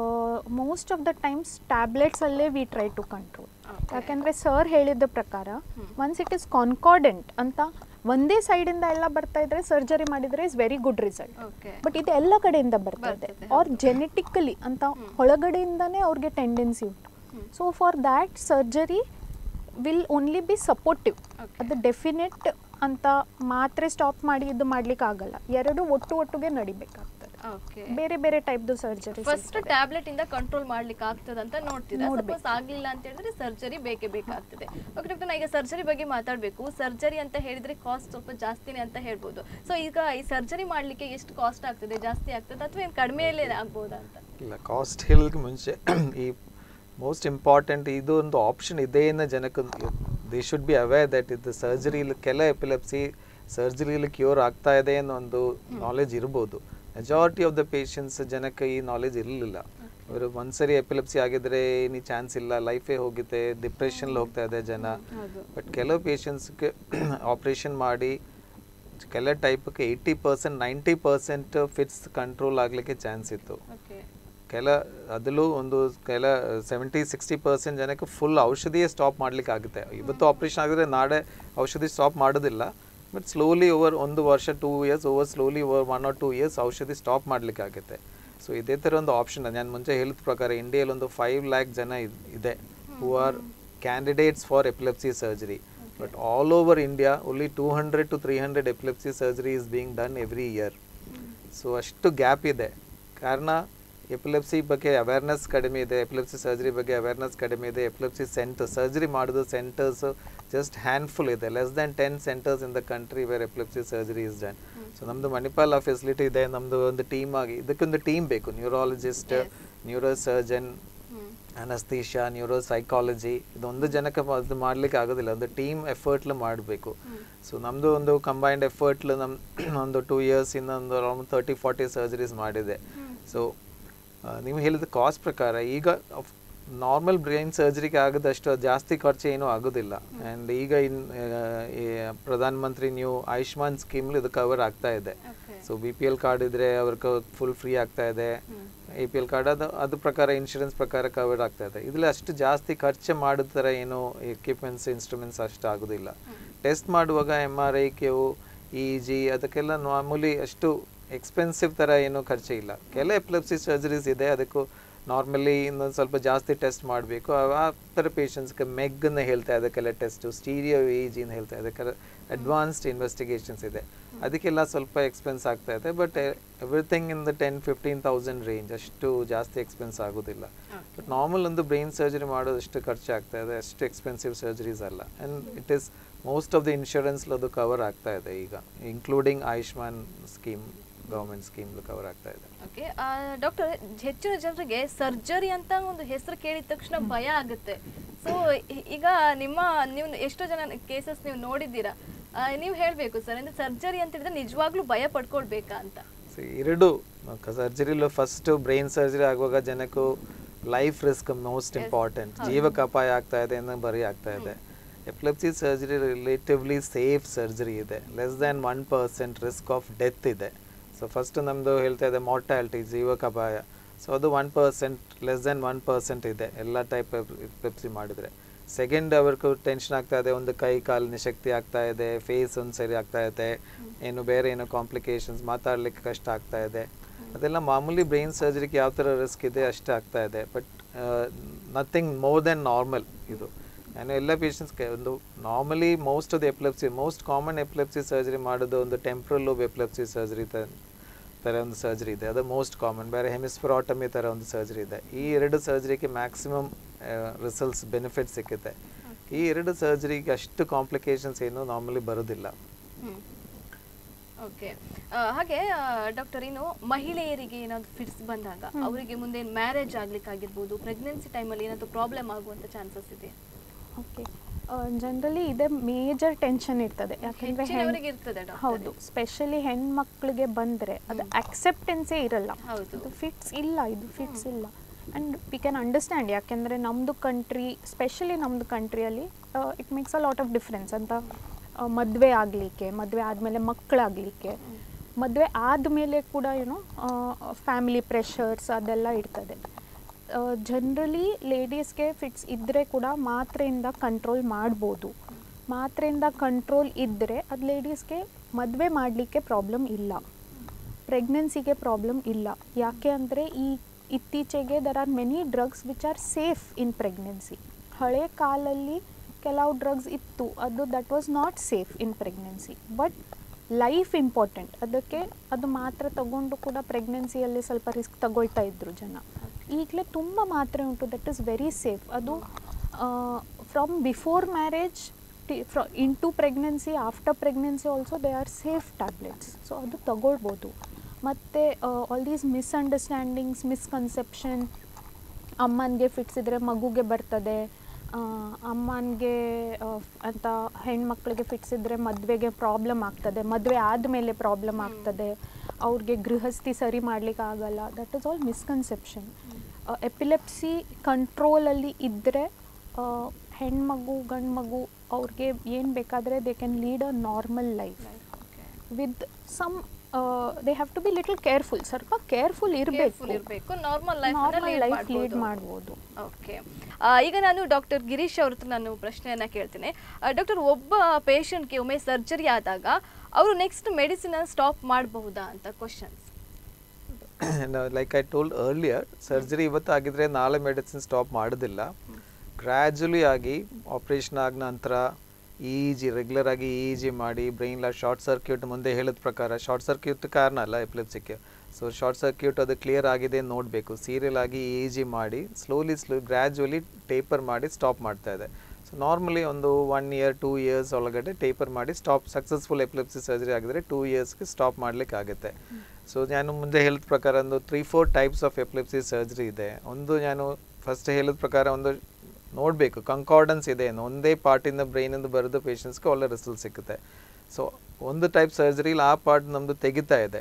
most of the times ಟ್ಯಾಬ್ಲೆಟ್ಸಲ್ಲೇ we try to control Okay. ಯಾಕೆಂದರೆ ಸರ್ ಹೇಳಿದ ಪ್ರಕಾರ ಒನ್ಸ್ ಇಟ್ ಇಸ್ ಕಾನ್ಕಾರ್ಡೆಂಟ್ ಅಂತ ಒಂದೇ ಸೈಡಿಂದ ಎಲ್ಲ ಬರ್ತಾ ಇದ್ರೆ ಸರ್ಜರಿ ಮಾಡಿದರೆ is very good result okay but ಇದು ಎಲ್ಲ ಕಡೆಯಿಂದ ಬರ್ತಾ ಇದೆ ಬರ್ತದೆ, ಆರ್ ಜೆನೆಟಿಕಲಿ ಅಂತ ಒಳಗಡೆಯಿಂದನೇ ಅವ್ರಿಗೆ ಟೆಂಡೆನ್ಸಿ ಉಂಟು so for that surgery will only be supportive Okay. ಅದು ಡೆಫಿನೆಟ್ ಅಂತ ಮಾತ್ರೆ ಸ್ಟಾಪ್ ಮಾಡಿ ಇದು ಮಾಡ್ಲಿಕ್ಕೆ ಆಗಲ್ಲ ಎರಡು ಒಟ್ಟು ಒಟ್ಟಿಗೆ ನಡಿಬೇಕಾಗ್ತದೆ ಓಕೆ ಬೇರೆ ಬೇರೆ ಟೈಪ್ದು ಸರ್ಜರಿ ಫಸ್ಟ್ ಟ್ಯಾಬ್ಲೆಟ್ ಇಂದ ಕಂಟ್ರೋಲ್ ಮಾಡ್ಲಿಕ್ಕೆ ಆಗ್ತದೆ ಅಂತ ನೋಡ್ತೀರಾ ನೋಡ್ಬೇಕು. ಸಪೋಸ್ ಆಗ್ಲಿಲ್ಲ ಅಂತ ಹೇಳಿದ್ರೆ ಸರ್ಜರಿ ಬೇಕೇ ಬೇಕಾಗ್ತದೆ ಓಕೆ ಡಾಕ್ಟರ್ ನಾ ಈಗ ಸರ್ಜರಿ ಬಗ್ಗೆ ಮಾತಾಡಬೇಕು ಸರ್ಜರಿ ಅಂತ ಹೇಳಿದ್ರೆ ಕಾಸ್ಟ್ ಸ್ವಲ್ಪ ಜಾಸ್ತಿನೇ ಅಂತ ಹೇಳ್ಬೋದು ಸೊ ಈಗ ಈ ಸರ್ಜರಿ ಮಾಡ್ಲಿಕ್ಕೆ ಎಷ್ಟು ಕಾಸ್ಟ್ ಆಗ್ತದೆ ಜಾಸ್ತಿ ಆಗ್ತದೆ ಅಥವಾ ಏನು ಕಡಿಮೆಯಲ್ಲೇ ಆಗ್ಬೋದಾ ಅಂತ ಇಲ್ಲ ಕಾಸ್ಟ್ ಹೇಳೋದಕ್ಕೆ ಮುಂಚೆ ಈ ಮೋಸ್ಟ್ ಇಂಪಾರ್ಟೆಂಟ್ ಇದು ಒಂದು ಆಪ್ಷನ್ ಇದೆ ಅನ್ನೋ ಜನಕ್ಕೆ they should be aware that ಇದು ಸರ್ಜರಿಲಿ ಕೆಲ ಎಪಿಲೆಪ್ಸಿ ಸರ್ಜರಿಲಿ ಕ್ಯೂರ್ ಆಗ್ತಾ ಇದೆ ಅನ್ನೋ ಒಂದು ನಾಲೆಜ್ ಇರ್ಬೋದು ಮೆಜಾರಿಟಿ ಆಫ್ ದ ಪೇಷಂಟ್ಸ್ ಜನಕ್ಕೆ ಈ ನಾಲೆಜ್ ಇರಲಿಲ್ಲ ಅವರು ಒಂದ್ಸರಿ ಎಪಿಲೆಪ್ಸಿ ಆಗಿದ್ರೆ ನೀ ಚಾನ್ಸ್ ಇಲ್ಲ ಲೈಫೇ ಹೋಗುತ್ತೆ ಡಿಪ್ರೆಷನ್ಲಿ ಹೋಗ್ತಾ ಇದೆ ಜನ ಹೌದು ಬಟ್ ಕೆಲವು ಪೇಷಂಟ್ಸ್ಗೆ ಆಪ್ರೇಷನ್ ಮಾಡಿ ಕೆಲ ಟೈಪ್ಗೆ eighty percent ninety percent fits control ಆಗಲಿಕ್ಕೆ ಚಾನ್ಸ್ ಇತ್ತು ಓಕೆ ಕೆಲ ಅದರಲ್ಲೂ ಒಂದು ಕೆಲ ಸೆವೆಂಟಿ ಸಿಕ್ಸ್ಟಿ ಪರ್ಸೆಂಟ್ ಜನಕ್ಕೆ ಫುಲ್ ಔಷಧಿಯೇ ಸ್ಟಾಪ್ ಮಾಡ್ಲಿಕ್ಕೆ ಆಗುತ್ತೆ ಇವತ್ತು ಆಪ್ರೇಷನ್ ಆಗಿದ್ರೆ ನಾಳೆ ಔಷಧಿ ಸ್ಟಾಪ್ ಮಾಡೋದಿಲ್ಲ ಬಟ್ ಸ್ಲೋಲಿ ಓವರ್ ಒಂದು ವರ್ಷ two years over slowly over one or two years ಔಷಧಿ ಸ್ಟಾಪ್ ಮಾಡ್ಲಿಕ್ಕೆ ಆಗುತ್ತೆ ಸೊ ಇದೇ ಥರ ಒಂದು ಆಪ್ಷನ್ ನಾನು ಮುಂಚೆ ಹೇಳಿದ ಪ್ರಕಾರ ಇಂಡಿಯಲ್ಲಿ ಒಂದು ಫೈವ್ ಲ್ಯಾಕ್ ಜನ ಇದ್- ಇದೆ who are candidates for epilepsy surgery but all over India only two hundred to three hundred epilepsy surgery is being done every year so ಅಷ್ಟು ಗ್ಯಾಪ್ ಇದೆ ಕಾರಣ ಎಪಿಲೆಪ್ಸಿ ಬಗ್ಗೆ ಅವೇರ್ನೆಸ್ ಕಡಿಮೆ ಇದೆ ಎಪಿಲೆಪ್ಸಿ ಸರ್ಜರಿ ಬಗ್ಗೆ ಅವೇರ್ನೆಸ್ ಕಡಿಮೆ ಇದೆ ಎಪಿಲೆಪ್ಸಿ ಸೆಂಟರ್ ಸರ್ಜರಿ ಮಾಡೋದು ಸೆಂಟರ್ಸ್ ಜಸ್ಟ್ ಹ್ಯಾಂಡ್ಫುಲ್ ಇದೆ less than ten centres in the country where epilepsy surgery is done so ನಮ್ಮದು ಮಣಿಪಾಲ್ ಆ ಫೆಸಿಲಿಟಿ ಇದೆ ನಮ್ಮದು ಒಂದು ಟೀಮ್ ಆಗಿ ಇದಕ್ಕೊಂದು ಟೀಮ್ ಬೇಕು neurologist Yes. Neurosurgeon hmm anaesthesia neuropsychology ಇದೊಂದು ಜನಕ್ಕೆ ಮ- ಅದು ಮಾಡ್ಲಿಕ್ಕೆ ಆಗೋದಿಲ್ಲ ಒಂದು ಟೀಮ್ ಎಫರ್ಟ್ಲು ಮಾಡಬೇಕು ಸೊ ನಮ್ಮದು ಒಂದು ಕಂಬೈನ್ಡ್ ಎಫರ್ಟ್ಲು ನಮ್ಮ ಒಂದು ಟೂ ಇಯರ್ಸ್ ಇಂದ ಒಂದು ಅರೌಂಡ್ ತರ್ಟಿ ಫಾರ್ಟಿ ಸರ್ಜರೀಸ್ ಮಾಡಿದೆ ಸೊ ನೀವು ಹೇಳಿದ ಕಾಸ್ಟ್ ಪ್ರಕಾರ ಈಗ ನಾರ್ಮಲ್ ಬ್ರೈನ್ ಸರ್ಜರಿಗೆ ಆಗದಷ್ಟು ಅದು ಜಾಸ್ತಿ ಖರ್ಚು ಏನೂ ಆಗೋದಿಲ್ಲ ಆ್ಯಂಡ್ ಈಗ ಇನ್ ಆ, ಈ ಪ್ರಧಾನ ಮಂತ್ರಿ ನ್ಯೂ ಆಯುಷ್ಮಾನ್ ಸ್ಕೀಮ್ ಇದು ಕವರ್ ಆಗ್ತಾ ಇದೆ Okay. So B P L card ಇದ್ರೆ ಅವ್ರಿಗೆ ಫುಲ್ ಫ್ರೀ ಆಗ್ತಾ ಇದೆ ಎ ಪಿ ಎಲ್ ಕಾರ್ಡ್ ಅದು ಅದು ಪ್ರಕಾರ ಇನ್ಶೂರೆನ್ಸ್ ಪ್ರಕಾರ ಕವರ್ ಆಗ್ತಾ ಇದೆ ಇದ್ರಲ್ಲಿ ಅಷ್ಟು ಜಾಸ್ತಿ ಖರ್ಚು ಮಾಡಿದ ಥರ ಏನು ಎಕ್ವಿಪ್ಮೆಂಟ್ಸ್ ಇನ್ಸ್ಟ್ರೂಮೆಂಟ್ಸ್ ಅಷ್ಟು ಆಗೋದಿಲ್ಲ ಟೆಸ್ಟ್ ಮಾಡುವಾಗ M R I Q E G ಅದಕ್ಕೆಲ್ಲ ಮಾಮೂಲಿ ಅಷ್ಟು ಎಕ್ಸ್ಪೆನ್ಸಿವ್ ಥರ ಏನೂ ಖರ್ಚು ಇಲ್ಲ ಕೆಲ ಎಪ್ಲೆಪ್ಸಿ ಸರ್ಜರೀಸ್ ಇದೆ ಅದಕ್ಕೂ ನಾರ್ಮಲಿ ಇನ್ನೊಂದು ಸ್ವಲ್ಪ ಜಾಸ್ತಿ ಟೆಸ್ಟ್ ಮಾಡಬೇಕು ಆ ಥರ ಪೇಷಂಟ್ಸ್ಗೆ ಮೆಗ್ನ ಹೇಳ್ತಾ ಇದೆ ಕೆಲ ಟೆಸ್ಟು ಸ್ಟೀರಿಯೋ ಇ ಜಿನ ಹೇಳ್ತಾ ಇದೆ ಕೆಲ ಅಡ್ವಾನ್ಸ್ಡ್ ಇನ್ವೆಸ್ಟಿಗೇಷನ್ಸ್ ಇದೆ ಅದಕ್ಕೆಲ್ಲ ಸ್ವಲ್ಪ ಎಕ್ಸ್ಪೆನ್ಸ್ ಆಗ್ತಾ ಇದೆ but everything in the ten fifteen thousand range ಅಷ್ಟು ಜಾಸ್ತಿ ಎಕ್ಸ್ಪೆನ್ಸ್ ಆಗೋದಿಲ್ಲ ಬಟ್ ನಾರ್ಮಲ್ ಒಂದು ಬ್ರೈನ್ ಸರ್ಜರಿ ಮಾಡೋದು ಅಷ್ಟು ಖರ್ಚು ಆಗ್ತಾ ಇದೆ ಅಷ್ಟು ಎಕ್ಸ್ಪೆನ್ಸಿವ್ ಸರ್ಜರೀಸ್ ಅಲ್ಲ and it is most of the insurance ಅದು ಕವರ್ ಆಗ್ತಾ ಇದೆ ಈಗ including Ayushman scheme government scheme cover ಆಗ್ತಾ ಇದೆ ಓಕೆ ಡಾಕ್ಟರ್ ಹೆಚ್ಚಿನ ಜನರಿಗೆ ಸರ್ಜರಿ ಅಂತ ಒಂದು ಹೆಸರು ಕೇಳಿದ ತಕ್ಷಣ ಭಯ ಆಗುತ್ತೆ ಸೊ ಈಗ ನಿಮ್ಮ ನೀವು ಎಷ್ಟೋ ಜನ ಕೇಸಸ್ ನೀವು ನೋಡಿದ್ದೀರಾ ಆ, ನೀವು ಹೇಳಬೇಕು ಸರ್ ಅಂದ್ರೆ ಸರ್ಜರಿ ಅಂತ ಹೇಳಿದ್ರೆ ನಿಜವಾಗ್ಲೂ ಭಯ ಪಡ್ಕೊಳ್ಬೇಕಾ ಅಂತ ಸೊ ಎರಡು ಸರ್ಜರಿಲು ಫಸ್ಟ್ ಬ್ರೈನ್ ಸರ್ಜರಿ ಆಗುವಾಗ ಜನಕ್ಕೂ ಲೈಫ್ ರಿಸ್ಕ್ ಮೋಸ್ಟ್ ಇಂಪಾರ್ಟೆಂಟ್ ಜೀವಕ್ಕೆ ಅಪಾಯ ಆಗ್ತಾ ಇದೆ ಅನ್ನೋ ಬರೀ ಆಗ್ತಾ ಇದೆ epilepsy surgery relatively safe surgery ಇದೆ less than one percent risk of death ಇದೆ ಸೊ ಫಸ್ಟ್ ನಮ್ಮದು ಹೇಳ್ತಾ ಇದೆ ಮಾರ್ಟಾಲಿಟಿ ಜೀವಕ್ಕೆ ಅಪಾಯ ಸೊ ಅದು one percent less than one percent ಇದೆ ಎಲ್ಲ ಟೈಪ್ ಎಪ್ಲೆಪ್ಸಿ ಮಾಡಿದರೆ ಸೆಕೆಂಡ್ ಅವ್ರಿಗೂ ಟೆನ್ಷನ್ ಆಗ್ತಾ ಇದೆ ಒಂದು ಕೈ ಕಾಲು ನಿಶಕ್ತಿ ಆಗ್ತಾ ಇದೆ ಫೇಸ್ ಒಂದು ಸರಿ ಆಗ್ತಾ ಇದೆ ಏನು ಬೇರೆ ಏನೋ ಕಾಂಪ್ಲಿಕೇಶನ್ಸ್ ಮಾತಾಡ್ಲಿಕ್ಕೆ ಕಷ್ಟ ಆಗ್ತಾ ಇದೆ ಅದೆಲ್ಲ ಮಾಮೂಲಿ ಬ್ರೈನ್ ಸರ್ಜರಿಗೆ ಯಾವ ಥರ ರಿಸ್ಕ್ ಇದೆ ಅಷ್ಟೇ ಆಗ್ತಾ ಇದೆ but nothing more than normal ಇದು ನಾನು ಎಲ್ಲ ಪೇಷಂಟ್ಸ್ಗೆ ಒಂದು normally most of the epilepsy most common epilepsy surgery ಮಾಡೋದು ಒಂದು ಟೆಂಪ್ರಲ್ ಲೋಬ್ ಎಪ್ಲೆಪ್ಸಿ ಸರ್ಜರಿ ಥರ ಒಂದು ಸರ್ಜರಿ ಇದೆ ಅದು ಮೋಸ್ಟ್ ಕಾಮನ್ ಬೇರೆ ಹೆಮಿಸ್ಫಿರಾಟಮಿ ಥರ ಒಂದು ಸರ್ಜರಿ ಇದೆ ಈ ಎರಡು ಸರ್ಜರಿಗೆ ಮ್ಯಾಕ್ಸಿಮಮ್ ರಿಸಲ್ಟ್ಸ್ ಬೆನಿಫಿಟ್ ಸಿಕ್ಕುತ್ತೆ ಈ ಎರಡು ಸರ್ಜರಿಗೆ ಅಷ್ಟು ಕಾಂಪ್ಲಿಕೇಶನ್ಸ್ ಏನು ನಾರ್ಮಲಿ ಬರೋದಿಲ್ಲ ಓಕೆ ಹಾಗೆ ಡಾಕ್ಟರ್ ಇನ್ನು ಮಹಿಳೆಯರಿಗೆ ಏನಾದ್ರು ಫಿಟ್ಸ್ ಬಂದಾಗ ಅವರಿಗೆ ಮುಂದೆ ಮ್ಯಾರೇಜ್ ಆಗ್ಲಿಕ್ಕಾಗಿರ್ಬೋದು ಪ್ರೆಗ್ನೆನ್ಸಿ ಟೈಮಲ್ಲಿ ಏನಾದ್ರು ಪ್ರಾಬ್ಲಮ್ ಆಗುವಂತ ಚಾನ್ಸಸ್ ಇದೆ ಓಕೆ ಜನರಲಿ ಇದೇ ಮೇಜರ್ ಟೆನ್ಷನ್ ಇರ್ತದೆ ಯಾಕಂದ್ರೆ ಹೆಣ್- ಹೆಚ್ಚಿನವರಿಗೆ ಇರ್ತದೆ doctor. ಹೌದು ಸ್ಪೆಷಲಿ ಹೆಣ್ಮಕ್ಳಿಗೆ ಬಂದರೆ ಅದು ಅಕ್ಸೆಪ್ಟೆನ್ಸೇ ಇರಲ್ಲ ಹೌದು. ಇದು ಫಿಟ್ಸ್ ಇಲ್ಲ ಇದು ಫಿಟ್ಸ್ ಇಲ್ಲ ಆ್ಯಂಡ್ ವಿ ಕ್ಯಾನ್ ಅಂಡರ್ಸ್ಟ್ಯಾಂಡ್ ಯಾಕೆಂದರೆ ನಮ್ಮದು ಕಂಟ್ರಿ ಸ್ಪೆಷಲಿ ನಮ್ಮದು ಕಂಟ್ರಿಯಲ್ಲಿ it makes a lot of difference ಅಂತ ಮದುವೆ ಆಗಲಿಕ್ಕೆ ಮದುವೆ ಆದಮೇಲೆ ಮಕ್ಕಳಾಗಲಿಕ್ಕೆ ಮದುವೆ ಆದಮೇಲೆ ಕೂಡ ಏನೋ ಫ್ಯಾಮಿಲಿ ಪ್ರೆಷರ್ಸ್ ಅದೆಲ್ಲ ಇರ್ತದೆ ಜನರಲಿ ಲೇಡೀಸ್ಗೆ ಫಿಟ್ಸ್ ಇದ್ದರೆ ಕೂಡ ಮಾತ್ರೆಯಿಂದ ಕಂಟ್ರೋಲ್ ಮಾಡ್ಬೋದು ಮಾತ್ರೆಯಿಂದ ಕಂಟ್ರೋಲ್ ಇದ್ದರೆ ಅದು ಲೇಡೀಸ್ಗೆ ಮದುವೆ ಮಾಡಲಿಕ್ಕೆ ಪ್ರಾಬ್ಲಮ್ ಇಲ್ಲ ಪ್ರೆಗ್ನೆನ್ಸಿಗೆ ಪ್ರಾಬ್ಲಮ್ ಇಲ್ಲ ಯಾಕೆ ಅಂದರೆ ಈ ಇತ್ತೀಚೆಗೆ there are many drugs which are safe in pregnancy ಹಳೆ ಕಾಲಲ್ಲಿ ಕೆಲವು ಡ್ರಗ್ಸ್ ಇತ್ತು ಅದು that was not safe in pregnancy but life important ಅದಕ್ಕೆ ಅದು ಮಾತ್ರ ತಗೊಂಡು ಕೂಡ ಪ್ರೆಗ್ನೆನ್ಸಿಯಲ್ಲಿ ಸ್ವಲ್ಪ ರಿಸ್ಕ್ ತಗೊಳ್ತಾ ಇದ್ರು ಜನ ಈಗಲೇ ತುಂಬ ಮಾತ್ರೆ ಉಂಟು ದಟ್ ಈಸ್ ವೆರಿ ಸೇಫ್ ಅದು ಫ್ರಮ್ ಬಿಫೋರ್ ಮ್ಯಾರೇಜ್ ಫ್ರ into pregnancy after pregnancy also they are safe tablets so ಅದು ತಗೊಳ್ಬೋದು ಮತ್ತು ಆಲ್ ದೀಸ್ ಮಿಸ್ಅಂಡರ್ಸ್ಟ್ಯಾಂಡಿಂಗ್ಸ್ ಮಿಸ್ಕನ್ಸೆಪ್ಷನ್ ಅಮ್ಮನಿಗೆ ಫಿಟ್ಸ್ ಇದ್ದರೆ ಮಗುಗೆ ಬರ್ತದೆ ಅಮ್ಮನಿಗೆ ಅಂತ ಹೆಣ್ಮಕ್ಳಿಗೆ ಫಿಟ್ಸ್ ಇದ್ದರೆ ಮದುವೆಗೆ ಪ್ರಾಬ್ಲಮ್ ಆಗ್ತದೆ ಮದುವೆ ಆದಮೇಲೆ ಪ್ರಾಬ್ಲಮ್ ಆಗ್ತದೆ ಅವ್ರಿಗೆ ಗೃಹಸ್ಥಿ ಸರಿ ಮಾಡಲಿಕ್ಕೆ ಆಗಲ್ಲ that is all misconception epilepsy ಕಂಟ್ರೋಲಲ್ಲಿ ಇದ್ದರೆ ಹೆಣ್ಮಗು ಗಂಡು ಮಗು ಅವ್ರಿಗೆ ಏನು ಬೇಕಾದರೆ they can lead a normal life with some they have to be little careful ಸ್ವಲ್ಪ ಕೇರ್ಫುಲ್ ಇರಬೇಕು ಕೇರ್ಫುಲ್ ಇರಬೇಕು normal life normal life lead ಮಾಡ್ಬೋದು ಓಕೆ ಈಗ ನಾನು ಡಾಕ್ಟರ್ ಗಿರೀಶ್ ಅವ್ರ ಹತ್ರ ನಾನು ಪ್ರಶ್ನೆಯನ್ನ ಕೇಳ್ತೇನೆ ಡಾಕ್ಟರ್ ಒಬ್ಬ ಪೇಷಂಟ್ಗೆ ಒಮ್ಮೆ ಸರ್ಜರಿ ಆದಾಗ ಅವರು ನೆಕ್ಸ್ಟ್ ಮೆಡಿಸಿನ್ ಸ್ಟಾಪ್ ಮಾಡಬಹುದಾ ಅಂತ questions like I told earlier surgery ಇವತ್ತು ಆಗಿದ್ರೆ ನಾಳೆ ಮೆಡಿಸಿನ್ ಸ್ಟಾಪ್ ಮಾಡೋದಿಲ್ಲ ಗ್ರ್ಯಾಜುಲಿ ಆಗಿ ಆಪ್ರೇಷನ್ ಆದ ನಂತರ ಇ ಜಿ ರೆಗ್ಯುಲರ್ ಆಗಿ ಇ ಜಿ ಮಾಡಿ ಬ್ರೈನ್ ಶಾರ್ಟ್ ಸರ್ಕ್ಯೂಟ್ ಮುಂದೆ ಹೇಳಿದ ಪ್ರಕಾರ ಶಾರ್ಟ್ ಸರ್ಕ್ಯೂಟ್ ಕಾರಣ ಅಲ್ಲ ಎಪಿಲೆಪ್ಸಿಕ್ಕೆ ಸೊ ಶಾರ್ಟ್ ಸರ್ಕ್ಯೂಟ್ ಅದು ಕ್ಲಿಯರ್ ಆಗಿದೆ ನೋಡಬೇಕು ಸೀರಿಯಲ್ ಆಗಿ ಇ ಜಿ ಮಾಡಿ ಸ್ಲೋಲಿ ಸ್ಲೋ ಗ್ರ್ಯಾಜುವಲಿ ಟೇಪರ್ ಮಾಡಿ ಸ್ಟಾಪ್ ಮಾಡ್ತಾ ಇದೆ ಸೊ ನಾರ್ಮಲಿ ಒಂದು ಒನ್ ಇಯರ್ ಟೂ ಇಯರ್ಸ್ ಒಳಗಡೆ ಟೇಪರ್ ಮಾಡಿ ಸ್ಟಾಪ್ ಸಕ್ಸಸ್ಫುಲ್ ಎಪಿಲೆಪ್ಸಿ ಸರ್ಜರಿ ಆಗಿದ್ರೆ ಟೂ ಇಯರ್ಸ್ಗೆ ಸ್ಟಾಪ್ ಮಾಡಲಿಕ್ಕೆ ಆಗುತ್ತೆ ಸೊ ನಾನು ಮುಂದೆ ಹೇಳಿದ ಪ್ರಕಾರ ಒಂದು three four types of epilepsy surgery ಇದೆ ಒಂದು ನಾನು ಫಸ್ಟ್ ಹೇಳಿದ ಪ್ರಕಾರ ಒಂದು ನೋಡಬೇಕು ಕಂಕಾರ್ಡೆನ್ಸ್ ಇದೆ ಏನು ಒಂದೇ ಪಾರ್ಟಿಂದ ಬ್ರೈನಿಂದ ಬರೆದು ಪೇಷಂಟ್ಸ್ಗೆ ಒಳ್ಳೆ ರಿಸಲ್ಟ್ ಸಿಗುತ್ತೆ ಸೊ ಒಂದು ಟೈಪ್ ಸರ್ಜರಿಲಿ ಆ ಪಾರ್ಟ್ ನಮ್ಮದು ತೆಗಿತಾ ಇದೆ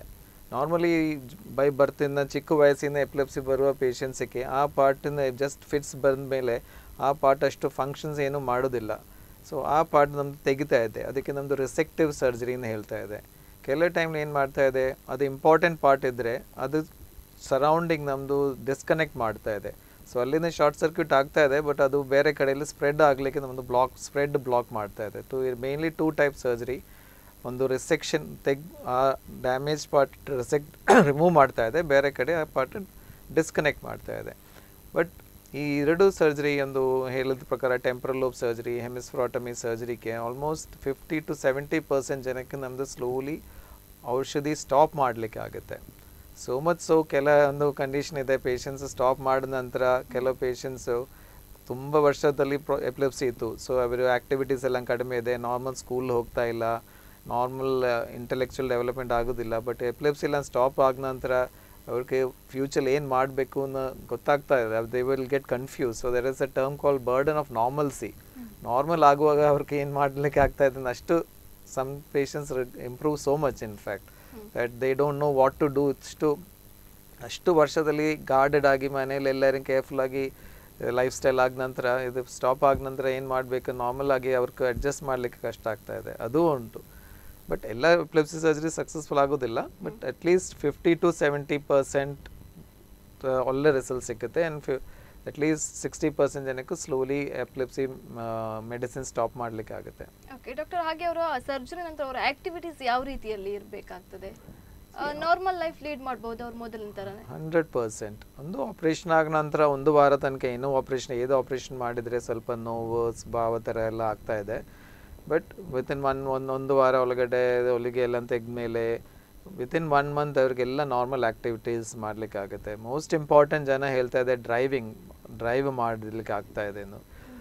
ನಾರ್ಮಲಿ ಬೈ ಬರ್ತಿಂದ ಚಿಕ್ಕ ವಯಸ್ಸಿಂದ ಎಪಿಲೆಪ್ಸಿ ಬರುವ ಪೇಷಂಟ್ಸಿಗೆ ಆ ಪಾರ್ಟಿನ ಜಸ್ಟ್ ಫಿಟ್ಸ್ ಬಂದ ಮೇಲೆ ಆ ಪಾರ್ಟ್ ಅಷ್ಟು ಫಂಕ್ಷನ್ಸ್ ಏನೂ ಮಾಡೋದಿಲ್ಲ ಸೊ ಆ ಪಾರ್ಟ್ ನಮ್ದು ತೆಗಿತಾ ಇದೆ ಅದಕ್ಕೆ ನಮ್ಮದು ರಿಸೆಕ್ಟಿವ್ ಸರ್ಜರಿನ ಹೇಳ್ತಾ ಇದೆ ಕೆಲವು ಟೈಮ್ ಏನು ಮಾಡ್ತಾ ಇದೆ ಅದು ಇಂಪಾರ್ಟೆಂಟ್ ಪಾರ್ಟ್ ಇದ್ದರೆ ಅದು ಸರೌಂಡಿಂಗ್ ನಮ್ಮದು ಡಿಸ್ಕನೆಕ್ಟ್ ಮಾಡ್ತಾ ಇದೆ ಸೊ ಅಲ್ಲಿಂದ ಶಾರ್ಟ್ ಸರ್ಕ್ಯೂಟ್ ಆಗ್ತಾ ಇದೆ ಬಟ್ ಅದು ಬೇರೆ ಕಡೆಯಲ್ಲಿ ಸ್ಪ್ರೆಡ್ ಆಗಲಿಕ್ಕೆ ನಮ್ಮದು ಬ್ಲಾಕ್ ಸ್ಪ್ರೆಡ್ ಬ್ಲಾಕ್ ಮಾಡ್ತಾ ಇದೆ two mainly two type surgery ಒಂದು ರಿಸೆಕ್ಷನ್ ತೆಗ್ ಆ ಡ್ಯಾಮೇಜ್ ಪಾರ್ಟ್ ರಿಸೆಕ್ಟ್ ರಿಮೂವ್ ಮಾಡ್ತಾ ಇದೆ ಬೇರೆ ಕಡೆ ಆ ಪಾರ್ಟ್ ಡಿಸ್ಕನೆಕ್ಟ್ ಮಾಡ್ತಾ ಇದೆ ಬಟ್ ಈ ಎರಡು ಸರ್ಜರಿ ಒಂದು ಹೇಳಿದ ಪ್ರಕಾರ ಟೆಂಪ್ರಲ್ ಲೋಬ್ ಸರ್ಜರಿ ಹೆಮಿಸ್ಫ್ರಾಟಮಿ ಸರ್ಜರಿಗೆ almost fifty to seventy percent ಜನಕ್ಕೆ ನಮ್ಮದು ಸ್ಲೋಲಿ ಔಷಧಿ ಸ್ಟಾಪ್ ಮಾಡಲಿಕ್ಕೆ ಆಗುತ್ತೆ ಸೋ ಮಚ್ ಸೊ ಕೆಲವೊಂದು ಕಂಡೀಷನ್ ಇದೆ ಪೇಷಂಟ್ಸ್ ಸ್ಟಾಪ್ ಮಾಡಿದ ನಂತರ ಕೆಲವು ಪೇಷಂಟ್ಸು ತುಂಬ ವರ್ಷದಲ್ಲಿ ಪ್ರೊ ಎಪಿಲೆಪ್ಸಿ ಇತ್ತು ಸೊ ಅವರು ಆ್ಯಕ್ಟಿವಿಟೀಸ್ ಎಲ್ಲ ಕಡಿಮೆ ಇದೆ ನಾರ್ಮಲ್ ಸ್ಕೂಲ್ ಹೋಗ್ತಾ ಇಲ್ಲ ನಾರ್ಮಲ್ ಇಂಟೆಲೆಕ್ಚುಯಲ್ ಡೆವಲಪ್ಮೆಂಟ್ ಆಗೋದಿಲ್ಲ ಬಟ್ ಎಪಿಲೆಪ್ಸಿ ಎಲ್ಲ ಸ್ಟಾಪ್ ಆದ ನಂತರ ಅವ್ರಿಗೆ ಫ್ಯೂಚರ್ ಏನು ಮಾಡಬೇಕು ಅನ್ನೋ ಗೊತ್ತಾಗ್ತಾ ಇದೆ they will get confuse so there is a term call burden of normalcy normal ಆಗುವಾಗ ಅವ್ರಿಗೆ ಏನು ಮಾಡಲಿಕ್ಕೆ ಆಗ್ತಾ ಇದೆ ಅಷ್ಟು some patients improve so much in fact that they don't know what to do ಇಷ್ಟು ಅಷ್ಟು ವರ್ಷದಲ್ಲಿ ಗಾರ್ಡೆಡ್ ಆಗಿ ಮನೇಲಿ ಎಲ್ಲರೂ ಕೇರ್ಫುಲ್ ಆಗಿ ಲೈಫ್ ಸ್ಟೈಲ್ ಆದ ನಂತರ ಇದು ಸ್ಟಾಪ್ ಆದ ನಂತರ ಏನು ಮಾಡಬೇಕು ನಾರ್ಮಲ್ ಆಗಿ ಅವ್ರಿಗೆ ಅಡ್ಜಸ್ಟ್ ಮಾಡಲಿಕ್ಕೆ ಕಷ್ಟ ಆಗ್ತಾ ಇದೆ ಅದು ಉಂಟು ಬಟ್ ಎಲ್ಲ ಎಪಿಲೆಪ್ಸಿ ಸರ್ಜರಿ ಸಕ್ಸಸ್ಫುಲ್ ಆಗೋದಿಲ್ಲ but at least fifty to seventy percent ಒಳ್ಳೆ ರಿಸಲ್ಟ್ ಸಿಗುತ್ತೆ ಆ್ಯಂಡ್ ಫಿ ಅಟ್ಲೀಸ್ಟ್ ಸಿಕ್ಸ್ಟಿ ಪರ್ಸೆಂಟ್ ಜನಕ್ಕೆ ಸ್ಲೋಲಿ ಎಪಿಲೆಪ್ಸಿ ಮೆಡಿಸಿನ್ ಸ್ಟಾಪ್ ಮಾಡಲಿಕ್ಕೆ ಆಗುತ್ತೆ ಓಕೆ ಡಾಕ್ಟರ್ ಹಾಗೆ ಅವರ ಸರ್ಜರಿ ನಂತರ ಅವರ ಆಕ್ಟಿವಿಟೀಸ್ ಯಾವ ರೀತಿಯಲ್ಲಿ ಇರಬೇಕಾಗ್ತದೆ ನಾರ್ಮಲ್ ಲೈಫ್ ಲೀಡ್ ಮಾಡ್ಬೋದು ಅವ್ರು ಮೊದಲಿನ ಥರನೇ ಹಂಡ್ರೆಡ್ ಪರ್ಸೆಂಟ್ ಒಂದು ಆಪ್ರೇಷನ್ ಆದ ನಂತರ ಒಂದು ವಾರ ತನಕ ಏನೋ ಆಪ್ರೇಷನ್ ಏದು ಆಪ್ರೇಷನ್ ಮಾಡಿದರೆ ಸ್ವಲ್ಪ ನೋವು ಭಾವ ಥರ ಎಲ್ಲ ಆಗ್ತಾ ಇದೆ ಬಟ್ ವಿತಿನ್ ಒನ್ ಒಂದು ಒಂದು ವಾರ ಒಳಗಡೆ ಹೊಲಿಗೆ ಎಲ್ಲ ತೆಗೆದ್ಮೇಲೆ ವಿತಿನ್ ಒನ್ ಮಂತ್ ಅವ್ರಿಗೆಲ್ಲ ನಾರ್ಮಲ್ ಆ್ಯಕ್ಟಿವಿಟೀಸ್ ಮಾಡಲಿಕ್ಕೆ ಆಗುತ್ತೆ ಮೋಸ್ಟ್ ಇಂಪಾರ್ಟೆಂಟ್ ಜನ ಹೇಳ್ತಾ ಇದೆ ಡ್ರೈವಿಂಗ್ ಡ್ರೈವ್ ಮಾಡಲಿಕ್ಕೆ ಆಗ್ತಾ ಇದೆ ಇನ್ನು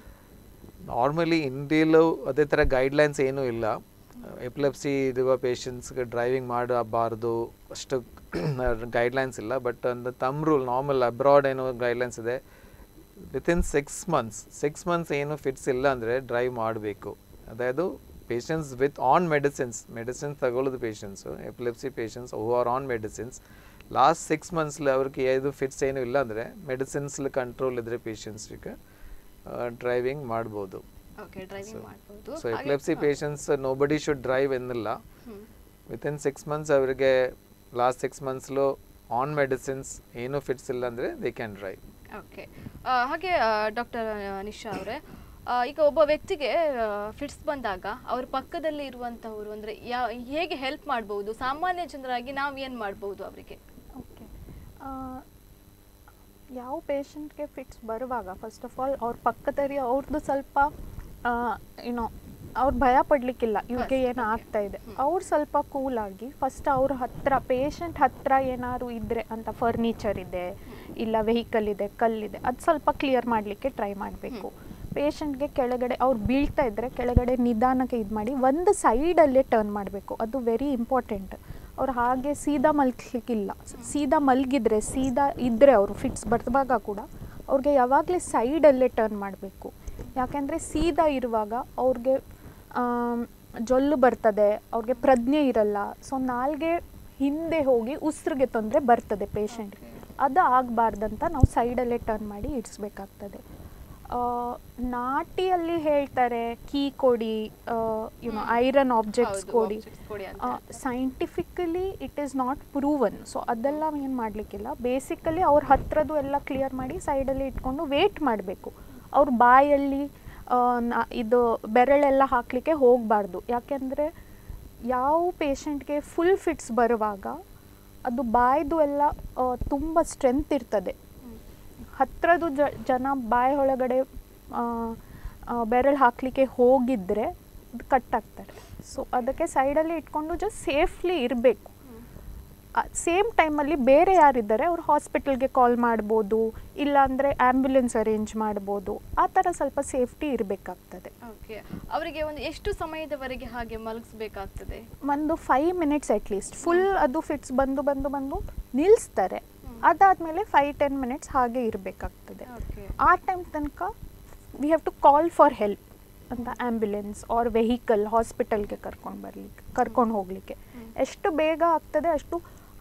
ನಾರ್ಮಲಿ ಇಂಡಿಯಲ್ಲೂ ಅದೇ ಥರ ಗೈಡ್ಲೈನ್ಸ್ ಏನೂ ಇಲ್ಲ ಎಪಿಲೆಪ್ಸಿ ಇರುವ ಪೇಷಂಟ್ಸ್ಗೆ ಡ್ರೈವಿಂಗ್ ಮಾಡಬಾರ್ದು ಅಷ್ಟು ಗೈಡ್ಲೈನ್ಸ್ ಇಲ್ಲ ಬಟ್ ಒಂದು ತಮ್ ರೂಲ್ ನಾರ್ಮಲ್ ಅಬ್ರಾಡ್ ಏನೋ ಗೈಡ್ಲೈನ್ಸ್ ಇದೆ within six months six months ಏನು ಫಿಟ್ಸ್ ಇಲ್ಲ ಅಂದರೆ ಡ್ರೈವ್ ಮಾಡಬೇಕು ಅದಾയത് patients with on medicines medicines ತಗೊಳ್ಳೋದು patients epilepsy patients who are on medicines last six ಮಂತ್ಸ್ಲಿ ಅವ್ರಿಗೆ ಇದು ಫಿಟ್ಸ್ ಏನು ಇಲ್ಲ ಅಂದರೆ ಮೆಡಿಸಿನ್ಸ್ಲಿ ಕಂಟ್ರೋಲ್ ಇದ್ದರೆ ಪೇಷಂಟ್ಸ್ಗೆ ಡ್ರೈವಿಂಗ್ ಮಾಡ್ಬೋದು ಓಕೆ ಡ್ರೈವಿಂಗ್ ಮಾಡ್ಬೋದು so epilepsy patients nobody should drive ಎನ್ನಿಲ್ಲ ವಿತಿನ್ ಸಿಕ್ಸ್ ಮಂತ್ಸ್ ಅವರಿಗೆ ಲಾಸ್ಟ್ ಸಿಕ್ಸ್ ಮಂತ್ಸ್ಲು ಆನ್ ಮೆಡಿಸಿನ್ಸ್ ಏನೂ ಫಿಟ್ಸ್ ಇಲ್ಲ ಅಂದರೆ ದೇ ಕ್ಯಾನ್ ಡ್ರೈವ್ ಓಕೆ ಹಾಗೆ ಡಾಕ್ಟರ್ ನಿಶಾ ಅವರೇ ಈಗ ಒಬ್ಬ ವ್ಯಕ್ತಿಗೆ ಫಿಟ್ಸ್ ಬಂದಾಗ ಅವ್ರ ಪಕ್ಕದಲ್ಲಿ ಇರುವಂತಹವರು ಅಂದರೆ ಯಾ ಹೇಗೆ ಹೆಲ್ಪ್ ಮಾಡ್ಬೋದು ಸಾಮಾನ್ಯ ಜನರಾಗಿ ನಾವು ಏನು ಮಾಡ್ಬೋದು ಅವರಿಗೆ ಓಕೆ ಯಾವ ಪೇಷಂಟ್ಗೆ ಫಿಟ್ಸ್ ಬರುವಾಗ ಫಸ್ಟ್ ಆಫ್ ಆಲ್ ಅವ್ರ ಪಕ್ಕದಲ್ಲಿ ಅವ್ರದ್ದು ಸ್ವಲ್ಪ ಏನೋ ಅವ್ರು ಭಯ ಪಡಲಿಕ್ಕಿಲ್ಲ ಇವ್ರಿಗೆ First, ಏನು okay. ಆಗ್ತಾ ಇದೆ ಹ್ಮ್. ಅವ್ರು ಸ್ವಲ್ಪ ಕೂಲಾಗಿ ಫಸ್ಟ್ ಅವ್ರ ಹತ್ರ ಪೇಷಂಟ್ ಹತ್ರ ಏನಾದ್ರು ಇದ್ರೆ ಅಂತ ಫರ್ನಿಚರ್ ಇದೆ ಇಲ್ಲ ವೆಹಿಕಲ್ ಇದೆ ಕಲ್ಲಿದೆ ಅದು ಸ್ವಲ್ಪ ಕ್ಲಿಯರ್ ಮಾಡಲಿಕ್ಕೆ ಟ್ರೈ ಮಾಡಬೇಕು ಪೇಷಂಟ್ಗೆ ಕೆಳಗಡೆ ಅವ್ರು ಬೀಳ್ತಾ ಇದ್ದರೆ ಕೆಳಗಡೆ ನಿಧಾನಕ್ಕೆ ಇದು ಮಾಡಿ ಒಂದು ಸೈಡಲ್ಲೇ ಟರ್ನ್ ಮಾಡಬೇಕು ಅದು ವೆರಿ ಇಂಪಾರ್ಟೆಂಟ್ ಅವ್ರು ಹಾಗೆ ಸೀದಾ ಮಲ್ಗಲಿಕ್ಕಿಲ್ಲ ಸೀದಾ ಮಲಗಿದ್ರೆ ಸೀದಾ ಇದ್ದರೆ ಅವರು ಫಿಟ್ಸ್ ಬರುವಾಗ ಕೂಡ ಅವ್ರಿಗೆ ಯಾವಾಗಲೇ ಸೈಡಲ್ಲೇ ಟರ್ನ್ ಮಾಡಬೇಕು ಯಾಕೆಂದರೆ ಸೀದಾ ಇರುವಾಗ ಅವ್ರಿಗೆ ಆಮ್, ಜೊಲ್ಲು ಬರ್ತದೆ ಅವ್ರಿಗೆ ಪ್ರಜ್ಞೆ ಇರಲ್ಲ ಸೊ ನಾಲ್ಗೆ ಹಿಂದೆ ಹೋಗಿ ಉಸಿರಿಗೆ ತೊಂದರೆ ಬರ್ತದೆ ಪೇಷಂಟ್ಗೆ ಅದು ಆಗಬಾರ್ದಂತ ನಾವು ಸೈಡಲ್ಲೇ ಟರ್ನ್ ಮಾಡಿ ಇಡಿಸ್ಬೇಕಾಗ್ತದೆ ಆ, ನಾಟಿಯಲ್ಲಿ ಹೇಳ್ತಾರೆ ಕೀ ಕೊಡಿ ಯುನೋ ಐರನ್ ಆಬ್ಜೆಕ್ಟ್ಸ್ ಹೌದು, ಕೊಡಿ objects ಕೊಡಿ ಅಂತ ಹೇಳ್ತಾರೆ. Scientifically it is not proven so ಅದೆಲ್ಲ ಏನು ಮಾಡಲಿಕ್ಕಿಲ್ಲ ಬೇಸಿಕಲಿ ಅವ್ರ ಹತ್ರದ್ದು ಎಲ್ಲ ಕ್ಲಿಯರ್ ಮಾಡಿ ಸೈಡಲ್ಲಿ ಇಟ್ಕೊಂಡು ವೇಟ್ ಮಾಡಬೇಕು ಅವ್ರ ಬಾಯಲ್ಲಿ ಆ, ನ- ಇದು ಬೆರಳೆಲ್ಲ ಹಾಕಲಿಕ್ಕೆ ಹೋಗಬಾರ್ದು ಯಾಕೆಂದರೆ ಯಾವ ಪೇಷಂಟ್ಗೆ ಫುಲ್ ಫಿಟ್ಸ್ ಬರುವಾಗ ಅದು ಬಾಯ್ದು ಎಲ್ಲ ತುಂಬ ಸ್ಟ್ರೆಂತ್ ಇರ್ತದೆ ಹತ್ರದ್ದು ಜ ಜನ ಬಾಯಿ ಒಳಗಡೆ ಬೆರಳು ಹಾಕಲಿಕ್ಕೆ ಹೋಗಿದ್ರೆ ಕಟ್ ಆಗ್ತಾರೆ ಸೊ ಅದಕ್ಕೆ ಸೈಡಲ್ಲಿ ಇಟ್ಕೊಂಡು ಜಸ್ಟ್ ಸೇಫ್ಲಿ ಇರಬೇಕು ಸೇಮ್ ಟೈಮಲ್ಲಿ ಬೇರೆ ಯಾರಿದ್ದಾರೆ ಅವ್ರು ಹಾಸ್ಪಿಟಲ್ಗೆ ಕಾಲ್ ಮಾಡ್ಬೋದು ಇಲ್ಲಾಂದರೆ ಆ್ಯಂಬುಲೆನ್ಸ್ ಅರೇಂಜ್ ಮಾಡ್ಬೋದು ಆ ಥರ ಸ್ವಲ್ಪ ಸೇಫ್ಟಿ ಇರಬೇಕಾಗ್ತದೆ ಓಕೆ ಅವರಿಗೆ ಒಂದು ಎಷ್ಟು ಸಮಯದವರೆಗೆ ಹಾಗೆ ಮಲಗಿಸ್ಬೇಕಾಗ್ತದೆ ಒಂದು ಫೈವ್ ಮಿನಿಟ್ಸ್ ಅಟ್ಲೀಸ್ಟ್ ಫುಲ್ ಅದು ಫಿಟ್ಸ್ ಬಂದು ಬಂದು ಬಂದು ನಿಲ್ಲಿಸ್ತಾರೆ ಅದಾದಮೇಲೆ ಫೈವ್ ಟೆನ್ ಮಿನಿಟ್ಸ್ ಹಾಗೆ ಇರಬೇಕಾಗ್ತದೆ ಓಕೆ ಆ ಟೈಮ್ ತನಕ we have to call for help ಅಂತ ಆ್ಯಂಬುಲೆನ್ಸ್ ಆರ್ ವೆಹಿಕಲ್ ಹಾಸ್ಪಿಟಲ್ಗೆ ಕರ್ಕೊಂಡು ಬರಲಿಕ್ಕೆ ಕರ್ಕೊಂಡು ಹೋಗಲಿಕ್ಕೆ ಎಷ್ಟು ಬೇಗ ಆಗ್ತದೆ ಅಷ್ಟು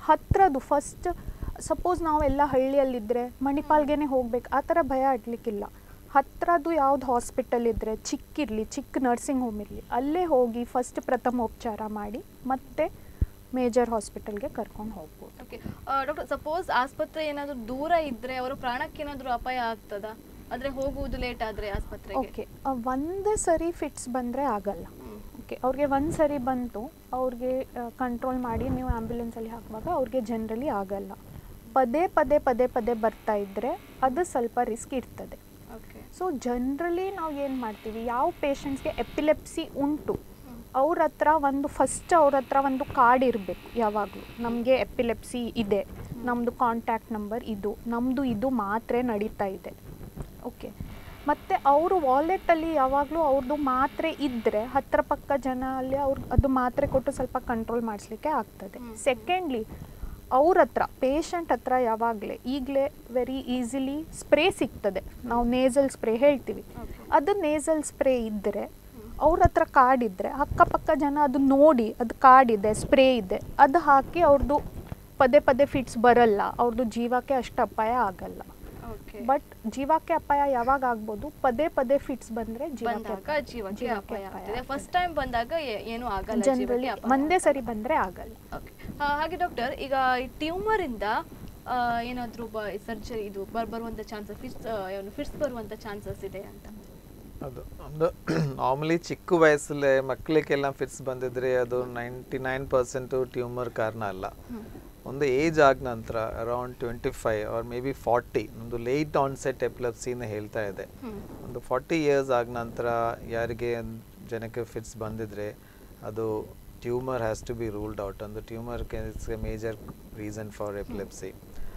ಹತ್ರದ್ದು ಫಸ್ಟ್ ಸಪೋಸ್ ನಾವೆಲ್ಲ ಹಳ್ಳಿಯಲ್ಲಿದ್ದರೆ ಮಣಿಪಾಲ್ಗೆ ಹೋಗ್ಬೇಕು ಆ ಥರ ಭಯ ಆಡಲಿಕ್ಕಿಲ್ಲ ಹತ್ರದ್ದು ಯಾವ್ದು ಹಾಸ್ಪಿಟಲ್ ಇದ್ದರೆ ಚಿಕ್ಕಿರಲಿ ಚಿಕ್ಕ ನರ್ಸಿಂಗ್ ಹೋಮ್ ಇರಲಿ ಅಲ್ಲೇ ಹೋಗಿ ಫಸ್ಟ್ ಪ್ರಥಮೋಪಚಾರ ಮಾಡಿ ಮತ್ತೆ ಮೇಜರ್ ಹಾಸ್ಪಿಟಲ್ಗೆ ಕರ್ಕೊಂಡು ಹೋಗ್ಬೋದು ಓಕೆ ಡಾಕ್ಟರ್ ಸಪೋಸ್ ಆಸ್ಪತ್ರೆ ಏನಾದರೂ ದೂರ ಇದ್ರೆ ಅವರ ಪ್ರಾಣಕ್ಕೆ ಏನಾದರೂ ಅಪಾಯ ಆಗ್ತದಾ ಅಂದ್ರೆ ಹೋಗುವುದು ಲೇಟ್ ಆದ್ರೆ ಆಸ್ಪತ್ರೆಗೆ ಓಕೆ ಒಂದೇ ಸರಿ ಫಿಟ್ಸ್ ಬಂದರೆ ಆಗಲ್ಲ ಹ್ಮ್. ಓಕೆ ಅವ್ರಿಗೆ ಒಂದು ಸರಿ ಬಂತು ಅವ್ರಿಗೆ ಕಂಟ್ರೋಲ್ ಮಾಡಿ ನೀವು ಆ್ಯಂಬುಲೆನ್ಸಲ್ಲಿ ಹಾಕುವಾಗ ಅವ್ರಿಗೆ ಜನರಲಿ ಆಗಲ್ಲ ಪದೇ ಪದೇ ಪದೇ ಪದೇ ಬರ್ತಾ ಇದ್ದರೆ ಅದು ಸ್ವಲ್ಪ ರಿಸ್ಕ್ ಇರ್ತದೆ ಓಕೆ ಸೊ ಜನರಲಿ ನಾವು ಏನು ಮಾಡ್ತೀವಿ ಯಾವ ಪೇಷಂಟ್ಸ್ಗೆ ಎಪಿಲೆಪ್ಸಿ ಉಂಟು ಅವ್ರ ಹತ್ರ ಒಂದು ಫಸ್ಟ್ ಅವ್ರ ಹತ್ರ ಒಂದು ಕಾರ್ಡ್ ಇರಬೇಕು ಯಾವಾಗಲೂ ನಮಗೆ ಎಪಿಲೆಪ್ಸಿ ಇದೆ ನಮ್ಮದು ಕಾಂಟ್ಯಾಕ್ಟ್ ನಂಬರ್ ಇದು ನಮ್ಮದು ಇದು ಮಾತ್ರೆ ನಡೀತಾ ಇದೆ ಓಕೆ ಮತ್ತು ಅವರು ವಾಲೆಟಲ್ಲಿ ಯಾವಾಗಲೂ ಅವ್ರದ್ದು ಮಾತ್ರೆ ಇದ್ದರೆ ಹತ್ರ ಪಕ್ಕ ಜನ ಅಲ್ಲಿ ಅವ್ರು ಅದು ಮಾತ್ರೆ ಕೊಟ್ಟು ಸ್ವಲ್ಪ ಕಂಟ್ರೋಲ್ ಮಾಡಿಸ್ಲಿಕ್ಕೆ ಆಗ್ತದೆ ಹ್ಮ್. ಸೆಕೆಂಡ್ಲಿ ಅವ್ರ ಹತ್ರ ಪೇಷಂಟ್ ಹತ್ರ ಯಾವಾಗಲೇ ಈಗಲೇ ವೆರಿ ಈಸಿಲಿ ಸ್ಪ್ರೇ ಸಿಗ್ತದೆ ನಾವು ನೇಸಲ್ ಸ್ಪ್ರೇ ಹೇಳ್ತೀವಿ Okay. ಅದು ನೇಸಲ್ ಸ್ಪ್ರೇ ಇದ್ದರೆ ಅವ್ರ ಹತ್ರ ಕಾರ್ಡ್ ಇದ್ದರೆ ಅಕ್ಕಪಕ್ಕ ಜನ ಅದು ನೋಡಿ ಅದು ಕಾರ್ಡ್ ಇದೆ ಸ್ಪ್ರೇ ಇದೆ ಅದು ಹಾಕಿ ಅವ್ರದ್ದು ಪದೇ ಪದೇ ಫಿಟ್ಸ್ ಬರಲ್ಲ ಅವ್ರದ್ದು ಜೀವಕ್ಕೆ ಅಷ್ಟು ಅಪಾಯ ಆಗಲ್ಲ ಓಕೆ ಬಟ್ ಜೀವಕ್ಕೆ ಅಪಾಯ ಯಾವಾಗ ಆಗ್ಬೋದು ಪದೇ ಪದೇ ಫಿಟ್ಸ್ ಬಂದರೆ ಜೀವಕ್ಕೆ ಬಂದಾಗ ಜೀವಕ್ಕೆ ಅಪಾಯ ಆಗ್ತದೆ ಫಸ್ಟ್ ಟೈಮ್ ಬಂದಾಗ ಏ- ಏನೂ ಆಗಲ್ಲ ಜನರಲಿ ಜೀವಕ್ಕೆ ಅಪಾಯ ಒಂದೇ ಸರಿ ಬಂದರೆ ಆಗಲ್ಲ ಓಕೆ ಹಾಗೆ ಡಾಕ್ಟರ್ ಈಗ ಈ ಟ್ಯೂಮರ್ ಇಂದ ಆ, ಏನಾದ್ರೂ ಸರ್ಜರಿ ಇದು ಬರ್ ಬರುವಂತ ಚಾನ್ಸಸ್ ಫಿಟ್ಸ್ ಏನು ಫಿಟ್ಸ್ ಬರುವಂತ ಚಾನ್ಸಸ್ ಇದೆ ಅಂತ ಅದು ಒಂದು ನಾರ್ಮಲಿ ಚಿಕ್ಕ ವಯಸ್ಸಲ್ಲೇ ಮಕ್ಕಳಿಗೆಲ್ಲ ಫಿಟ್ಸ್ ಬಂದಿದ್ರೆ ಅದು ನೈಂಟಿ ನೈನ್ ಪರ್ಸೆಂಟು ಟ್ಯೂಮರ್ ಕಾರಣ ಅಲ್ಲ ಒಂದು ಏಜ್ ಆದ ನಂತರ around twenty five or maybe forty ಒಂದು ಲೇಟ್ ಆನ್ಸೆಟ್ ಎಪಿಲೆಪ್ಸಿನ ಹೇಳ್ತಾ ಇದೆ ಹ್ಮ್. ಒಂದು ಫಾರ್ಟಿ ಇಯರ್ಸ್ ಆದ ನಂತರ ಯಾರಿಗೆ ಜನಕ್ಕೆ ಫಿಟ್ಸ್ ಬಂದಿದ್ರೆ ಅದು tumour has to be ruled out ಒಂದು tumour it's a major reason for epilepsy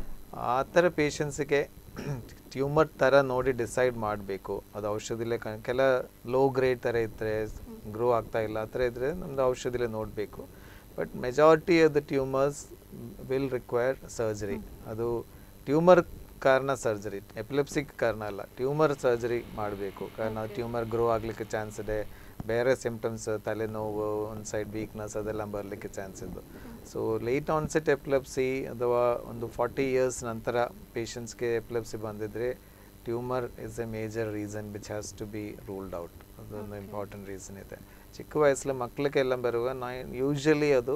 ಆ ಥರ ಪೇಷಂಟ್ಸಿಗೆ ಟ್ಯೂಮರ್ ಥರ ನೋಡಿ ಡಿಸೈಡ್ ಮಾಡಬೇಕು ಅದು ಔಷಧಿಲೇ ಕ ಕೆಲ ಲೋ ಗ್ರೇಡ್ ಥರ ಇದ್ದರೆ ಗ್ರೋ ಆಗ್ತಾ ಇಲ್ಲ ಆ ಥರ ಇದ್ದರೆ ನಮ್ಮದು ಔಷಧಿಲೇ ನೋಡಬೇಕು but majority of the tumours will require surgery ಅದು ಟ್ಯೂಮರ್ ಕಾರಣ ಸರ್ಜರಿ ಎಪಿಲೆಪ್ಸಿಕ್ ಕಾರಣ ಅಲ್ಲ ಟ್ಯೂಮರ್ ಸರ್ಜರಿ ಮಾಡಬೇಕು ಕಾರಣ ಟ್ಯೂಮರ್ ಗ್ರೋ ಆಗಲಿಕ್ಕೆ ಚಾನ್ಸ್ ಇದೆ ಬೇರೆ ಸಿಂಪ್ಟಮ್ಸ್ ತಲೆನೋವು ಒಂದು ಸೈಡ್ ವೀಕ್ನೆಸ್ ಅದೆಲ್ಲ ಬರಲಿಕ್ಕೆ ಚಾನ್ಸ್ ಇದೆ ಸೊ ಲೇಟ್ ಆನ್ಸೆಟ್ ಎಪಿಲೆಪ್ಸಿ ಅಥವಾ ಒಂದು ಫಾರ್ಟಿ ಇಯರ್ಸ್ ನಂತರ ಪೇಷಂಟ್ಸ್ಗೆ ಎಪಿಲೆಪ್ಸಿ ಬಂದಿದ್ರೆ tumour is a major reason which has to be ruled out ಅದೊಂದು ಇಂಪಾರ್ಟೆಂಟ್ ರೀಸನ್ ಇದೆ ಚಿಕ್ಕ ವಯಸ್ಸಲ್ಲಿ ಮಕ್ಕಳಿಗೆಲ್ಲ ಬರುವಾಗ ನಾ ಯೂಶಲಿ ಅದು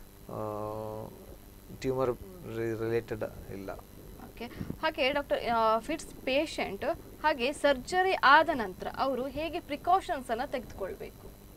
ಟ್ಯೂಮರ್ ರಿಲೇಟೆಡ್ ಇಲ್ಲ ಓಕೆ ಹಾಗೆ ಡಾಕ್ಟರ್ ಫಿಟ್ಸ್ ಪೇಷಂಟ್ ಹಾಗೆ ಸರ್ಜರಿ ಆದ ನಂತರ ಅವರು ಹೇಗೆ ಪ್ರಿಕಾಷನ್ಸ್ ಅನ್ನ ತೆಗೆದುಕೊಳ್ಬೇಕು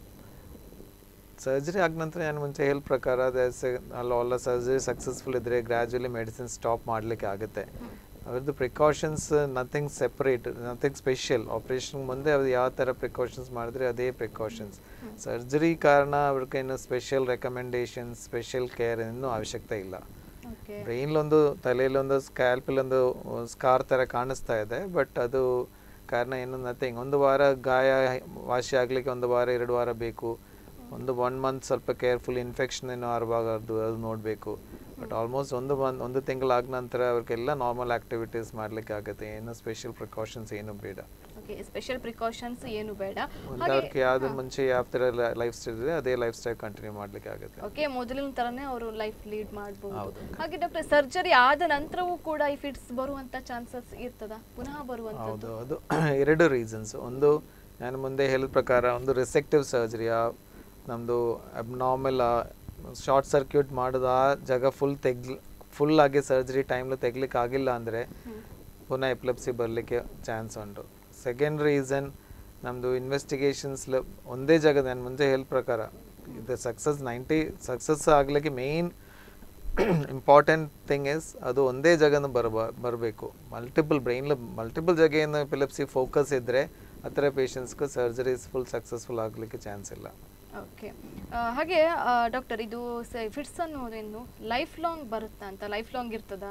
ಸರ್ಜರಿ ಆದ ನಂತರ ನಾನು ಮುಂಚೆ ಹೇಳ ಪ್ರಕಾರ ಅಲ್ಲ ಸರ್ಜರಿ ಸಕ್ಸಸ್ಫುಲ್ ಇದ್ದರೆ ಗ್ರ್ಯಾಜುಲಿ ಮೆಡಿಸಿನ್ ಸ್ಟಾಪ್ ಮಾಡಲಿಕ್ಕೆ ಆಗುತ್ತೆ ಅವ್ರದ್ದು precautions nothing separate nothing special operation ಮುಂದೆ ಅವ್ರು ಯಾವ ಥರ ಪ್ರಿಕಾಷನ್ಸ್ ಮಾಡಿದ್ರೆ ಅದೇ ಪ್ರಿಕಾಷನ್ಸ್ ಸರ್ಜರಿ ಕಾರಣ ಅವ್ರಿಗೆ ಏನು ಸ್ಪೆಷಲ್ ರೆಕಮೆಂಡೇಶನ್ಸ್ ಸ್ಪೆಷಲ್ ಕೇರ್ ಇನ್ನೂ ಅವಶ್ಯಕತೆ ಇಲ್ಲ ಓಕೆ ಬ್ರೈನ್ಲೊಂದು ತಲೆಯಲ್ಲೊಂದು ಸ್ಕ್ಯಾಲ್ಪಲ್ಲೊಂದು ಸ್ಕಾರ್ ಥರ ಕಾಣಿಸ್ತಾ ಇದೆ ಬಟ್ ಅದು ಕಾರಣ ಏನು ನಥಿಂಗ್ ಒಂದು ವಾರ ಗಾಯ ವಾಸಿ ಆಗಲಿಕ್ಕೆ ಒಂದು ವಾರ ಎರಡು ವಾರ ಬೇಕು ಒಂದು ಒನ್ ಮಂತ್ ಸ್ವಲ್ಪ ಕೇರ್ಫುಲ್ ಇನ್ಫೆಕ್ಷನ್ ಏನೋ ಆಗಬಾರ್ದು ಅದು ನೋಡಬೇಕು ಬಟ್ ಆಲ್ಮೋಸ್ಟ್ ಒಂದು ಮಂತ್ ಒಂದು ತಿಂಗಳಾದ ನಂತರ ಅವ್ರಿಗೆಲ್ಲ ನಾರ್ಮಲ್ ಆಕ್ಟಿವಿಟೀಸ್ ಮಾಡಲಿಕ್ಕೆ ಆಗುತ್ತೆ ಏನು ಸ್ಪೆಷಲ್ ಪ್ರಿಕಾಷನ್ಸ್ ಏನು ಬೇಡ ಓಕೆ ಸ್ಪೆಷಲ್ ಪ್ರಿಕಾಷನ್ಸ್ ಏನು ಬೇಡ ಒಂದು ಅವ್ರಿಗೆ ಯಾವ್ದು ಮುಂಚೆ ಯಾವ ಥರ ಲೈಫ್ ಸ್ಟೈಲ್ ಇದೆ ಅದೇ ಲೈಫ್ ಸ್ಟೈಲ್ ಕಂಟಿನ್ಯೂ ಮಾಡಲಿಕ್ಕೆ ಆಗುತ್ತೆ ಓಕೆ ಮೊದಲಿನ ತರನೇ ಅವರು ಲೈಫ್ ಲೀಡ್ ಮಾಡಬಹುದು ಹೌದು. ಹಾಗೆ ಡಾಕ್ಟರ್ ಸರ್ಜರಿ ಆದ ನಂತರವೂ ಕೂಡ ಈ ಫಿಟ್ಸ್ ಬರುವಂತ ಚಾನ್ಸಸ್ ಇರ್ತದ ಪುನಃ ಬರುವಂತದ್ದು ಹೌದು ಅದು ಎರಡು ರೀಸನ್ಸ್ ಒಂದು ನಾನು ಮುಂದೆ ಹೇಳಿದ ಪ್ರಕಾರ ಒಂದು ರಿಸೆಕ್ಟಿವ್ ಸರ್ಜರಿ ನಮ್ಮದು ಅಬ್ನಾರ್ಮಲ್ ಶಾರ್ಟ್ ಸರ್ಕ್ಯೂಟ್ ಮಾಡಿದ ಆ ಜಾಗ ಫುಲ್ ತೆಗ್ಲಿ ಫುಲ್ ಆಗಿ ಸರ್ಜರಿ ಟೈಮ್ಲು ತೆಗ್ಲಿಕ್ಕೆ ಆಗಿಲ್ಲ ಅಂದರೆ ಪುನಃ ಎಪಿಲೆಪ್ಸಿ ಬರಲಿಕ್ಕೆ ಚಾನ್ಸ್ ಉಂಟು ಸೆಕೆಂಡ್ ರೀಸನ್ ನಮ್ಮದು ಇನ್ವೆಸ್ಟಿಗೇಷನ್ಸ್ ಒಂದೇ ಜಾಗ ನಾನು ಮುಂದೆ ಹೇಳಿದ ಪ್ರಕಾರ ಇದು ಸಕ್ಸಸ್ ನೈಂಟಿ ಸಕ್ಸಸ್ ಆಗಲಿಕ್ಕೆ ಮೇಯ್ನ್ ಇಂಪಾರ್ಟೆಂಟ್ ಥಿಂಗ್ ಇಸ್ ಅದು ಒಂದೇ ಜಾಗನ ಬರಬ ಬರಬೇಕು ಮಲ್ಟಿಪಲ್ ಬ್ರೈನ್ ಮಲ್ಟಿಪಲ್ ಜಾಗ ಏನು ಎಪಿಲೆಪ್ಸಿ ಫೋಕಸ್ ಇದ್ದರೆ ಆ ಥರ ಪೇಷಂಟ್ಸ್ಗೆ ಸರ್ಜರೀಸ್ ಫುಲ್ ಸಕ್ಸಸ್ಫುಲ್ ಆಗಲಿಕ್ಕೆ ಚಾನ್ಸ್ ಇಲ್ಲ ಓಕೆ ಹಾಗೆ ಡಾಕ್ಟರ್ ಇದು ಫಿಟ್ಸ್ ಅನ್ನೋದೇನು ಲೈಫ್ ಲಾಂಗ್ ಬರುತ್ತಾ ಅಂತ ಲೈಫ್ ಲಾಂಗ್ ಇರ್ತದ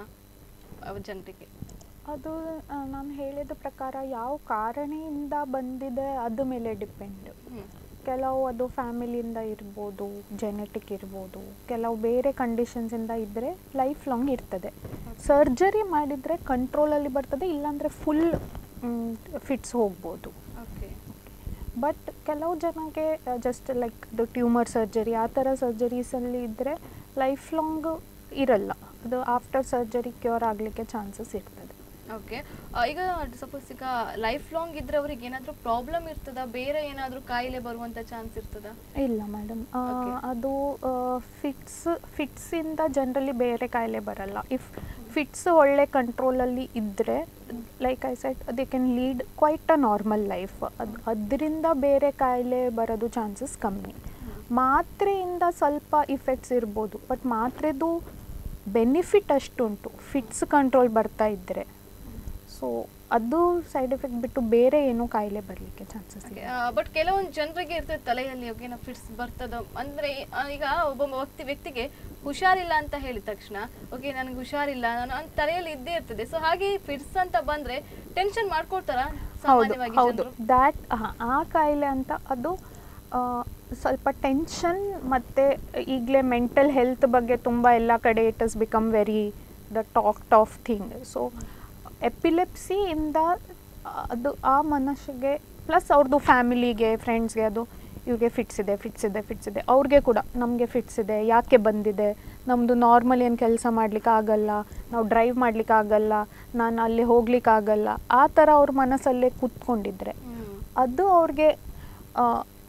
ಜನರಿಗೆ ಅದು ಆ, ನಾನು ಹೇಳಿದ ಪ್ರಕಾರ ಯಾವ ಕಾರಣದಿಂದ ಬಂದಿದೆ ಅದ್ರ ಮೇಲೆ ಡಿಪೆಂಡ್ ಹ್ಮ್ ಕೆಲವು ಅದು ಫ್ಯಾಮಿಲಿಯಿಂದ ಇರ್ಬೋದು ಜೆನೆಟಿಕ್ ಇರ್ಬೋದು ಕೆಲವು ಬೇರೆ ಕಂಡೀಷನ್ಸಿಂದ ಇದ್ದರೆ ಲೈಫ್ ಲಾಂಗ್ ಇರ್ತದೆ ಸರ್ಜರಿ ಮಾಡಿದರೆ ಕಂಟ್ರೋಲಲ್ಲಿ ಬರ್ತದೆ ಇಲ್ಲಾಂದರೆ ಫುಲ್ ಫಿಟ್ಸ್ ಹೋಗ್ಬೋದು ಓಕೆ ಬಟ್ ಕೆಲವು ಜನಕ್ಕೆ just like the tumour surgery ಆ ಥರ ಸರ್ಜರೀಸಲ್ಲಿ ಇದ್ದರೆ ಲೈಫ್ ಲಾಂಗ್ ಇರಲ್ಲ ಅದು ಆಫ್ಟರ್ ಸರ್ಜರಿ ಕ್ಯೂರ್ ಆಗಲಿಕ್ಕೆ ಚಾನ್ಸಸ್ ಇರ್ತದೆ ಓಕೆ ಈಗ ಸಪೋಸ್ ಈಗ ಲೈಫ್ ಲಾಂಗ್ ಇದ್ರೆ ಅವ್ರಿಗೆ ಏನಾದರೂ ಪ್ರಾಬ್ಲಮ್ ಇರ್ತದ ಬೇರೆ ಏನಾದರೂ ಕಾಯಿಲೆ ಬರುವಂತ ಚಾನ್ಸ್ ಇರ್ತದ ಇಲ್ಲ ಮೇಡಮ್ Okay. ಅದು ಫಿಟ್ಸ್ ಫಿಟ್ಸಿಂದ ಜನರಲಿ ಬೇರೆ ಕಾಯಿಲೆ ಬರಲ್ಲ ಇಫ್ ಫಿಟ್ಸ್ ಒಳ್ಳೆ ಕಂಟ್ರೋಲಲ್ಲಿ ಇದ್ದರೆ like I said they can lead quite a normal life ಅದು ಅದರಿಂದ ಬೇರೆ ಕಾಯಿಲೆ ಬರೋದು ಚಾನ್ಸಸ್ ಕಮ್ಮಿ ಮಾತ್ರೆಯಿಂದ ಸ್ವಲ್ಪ ಇಫೆಕ್ಟ್ಸ್ ಇರ್ಬೋದು ಬಟ್ ಮಾತ್ರೆದು ಬೆನಿಫಿಟ್ ಅಷ್ಟುಂಟು ಫಿಟ್ಸ್ ಕಂಟ್ರೋಲ್ ಬರ್ತಾ ಇದ್ದರೆ ಸೊ ಅದು ಸೈಡ್ ಎಫೆಕ್ಟ್ ಬಿಟ್ಟು ಬೇರೆ ಏನೂ ಕಾಯಿಲೆ ಬರಲಿಕ್ಕೆ ಚಾನ್ಸಸ್ ಇಲ್ಲ ಬಟ್ ಕೆಲವೊಂದು ಜನರಿಗೆ ಇರ್ತದೆ ತಲೆಯಲ್ಲಿ ಓಕೆ ನಾ ಫಿಟ್ಸ್ ಬರ್ತದ ಅಂದ್ರೆ ಆ, ಈಗ ಒಬ್ಬ ವ್ಯಕ್ತಿ ವ್ಯಕ್ತಿಗೆ ಹುಷಾರಿಲ್ಲ ಅಂತ ಹೇಳಿದ ತಕ್ಷಣ ಓಕೆ ನನಗೆ ಹುಷಾರಿಲ್ಲ ನಾನು ಅವ್ನ್ ತಲೆಯಲ್ಲಿ ಇದ್ದೇ ಇರ್ತದೆ ಸೊ ಹಾಗೆ ಫಿಟ್ಸ್ ಅಂತ ಬಂದ್ರೆ ಟೆನ್ಷನ್ ಮಾಡ್ಕೊಳ್ತಾರ ಹೌದು ಸಾಮಾನ್ಯವಾಗಿ ಹೌದು ಜನರು? ದ್ಯಾಟ್ ಆ ಕಾಯಿಲೆ ಅಂತ ಅದು ಆ, ಸ್ವಲ್ಪ ಟೆನ್ಷನ್ ಮತ್ತು ಈಗಲೇ ಮೆಂಟಲ್ ಹೆಲ್ತ್ ಬಗ್ಗೆ ತುಂಬ ಎಲ್ಲ ಕಡೆ it is become very the talked of thing so ಎಪಿಲೆಪ್ಸಿಯಿಂದ ಅದು ಆ ಮನಸ್ಸಿಗೆ ಪ್ಲಸ್ ಅವ್ರದ್ದು ಫ್ಯಾಮಿಲಿಗೆ ಫ್ರೆಂಡ್ಸ್ಗೆ ಅದು ಇವ್ರಿಗೆ ಫಿಟ್ಸ್ ಇದೆ ಫಿಟ್ಸ್ ಇದೆ ಫಿಟ್ಸ್ ಇದೆ ಅವ್ರಿಗೆ ಕೂಡ ನಮಗೆ ಫಿಟ್ಸ್ ಇದೆ ಯಾಕೆ ಬಂದಿದೆ ನಮ್ಮದು ನಾರ್ಮಲ್ ಏನು ಕೆಲಸ ಮಾಡ್ಲಿಕ್ಕೆ ಆಗಲ್ಲ ನಾವು ಡ್ರೈವ್ ಮಾಡ್ಲಿಕ್ಕೆ ಆಗಲ್ಲ ನಾನು ಅಲ್ಲಿ ಹೋಗ್ಲಿಕ್ಕೆ ಆಗಲ್ಲ ಆ ಥರ ಅವ್ರ ಮನಸ್ಸಲ್ಲೇ ಕೂತ್ಕೊಂಡಿದ್ರೆ ಹ್ಮ್. ಅದು ಅವ್ರಿಗೆ ಆ,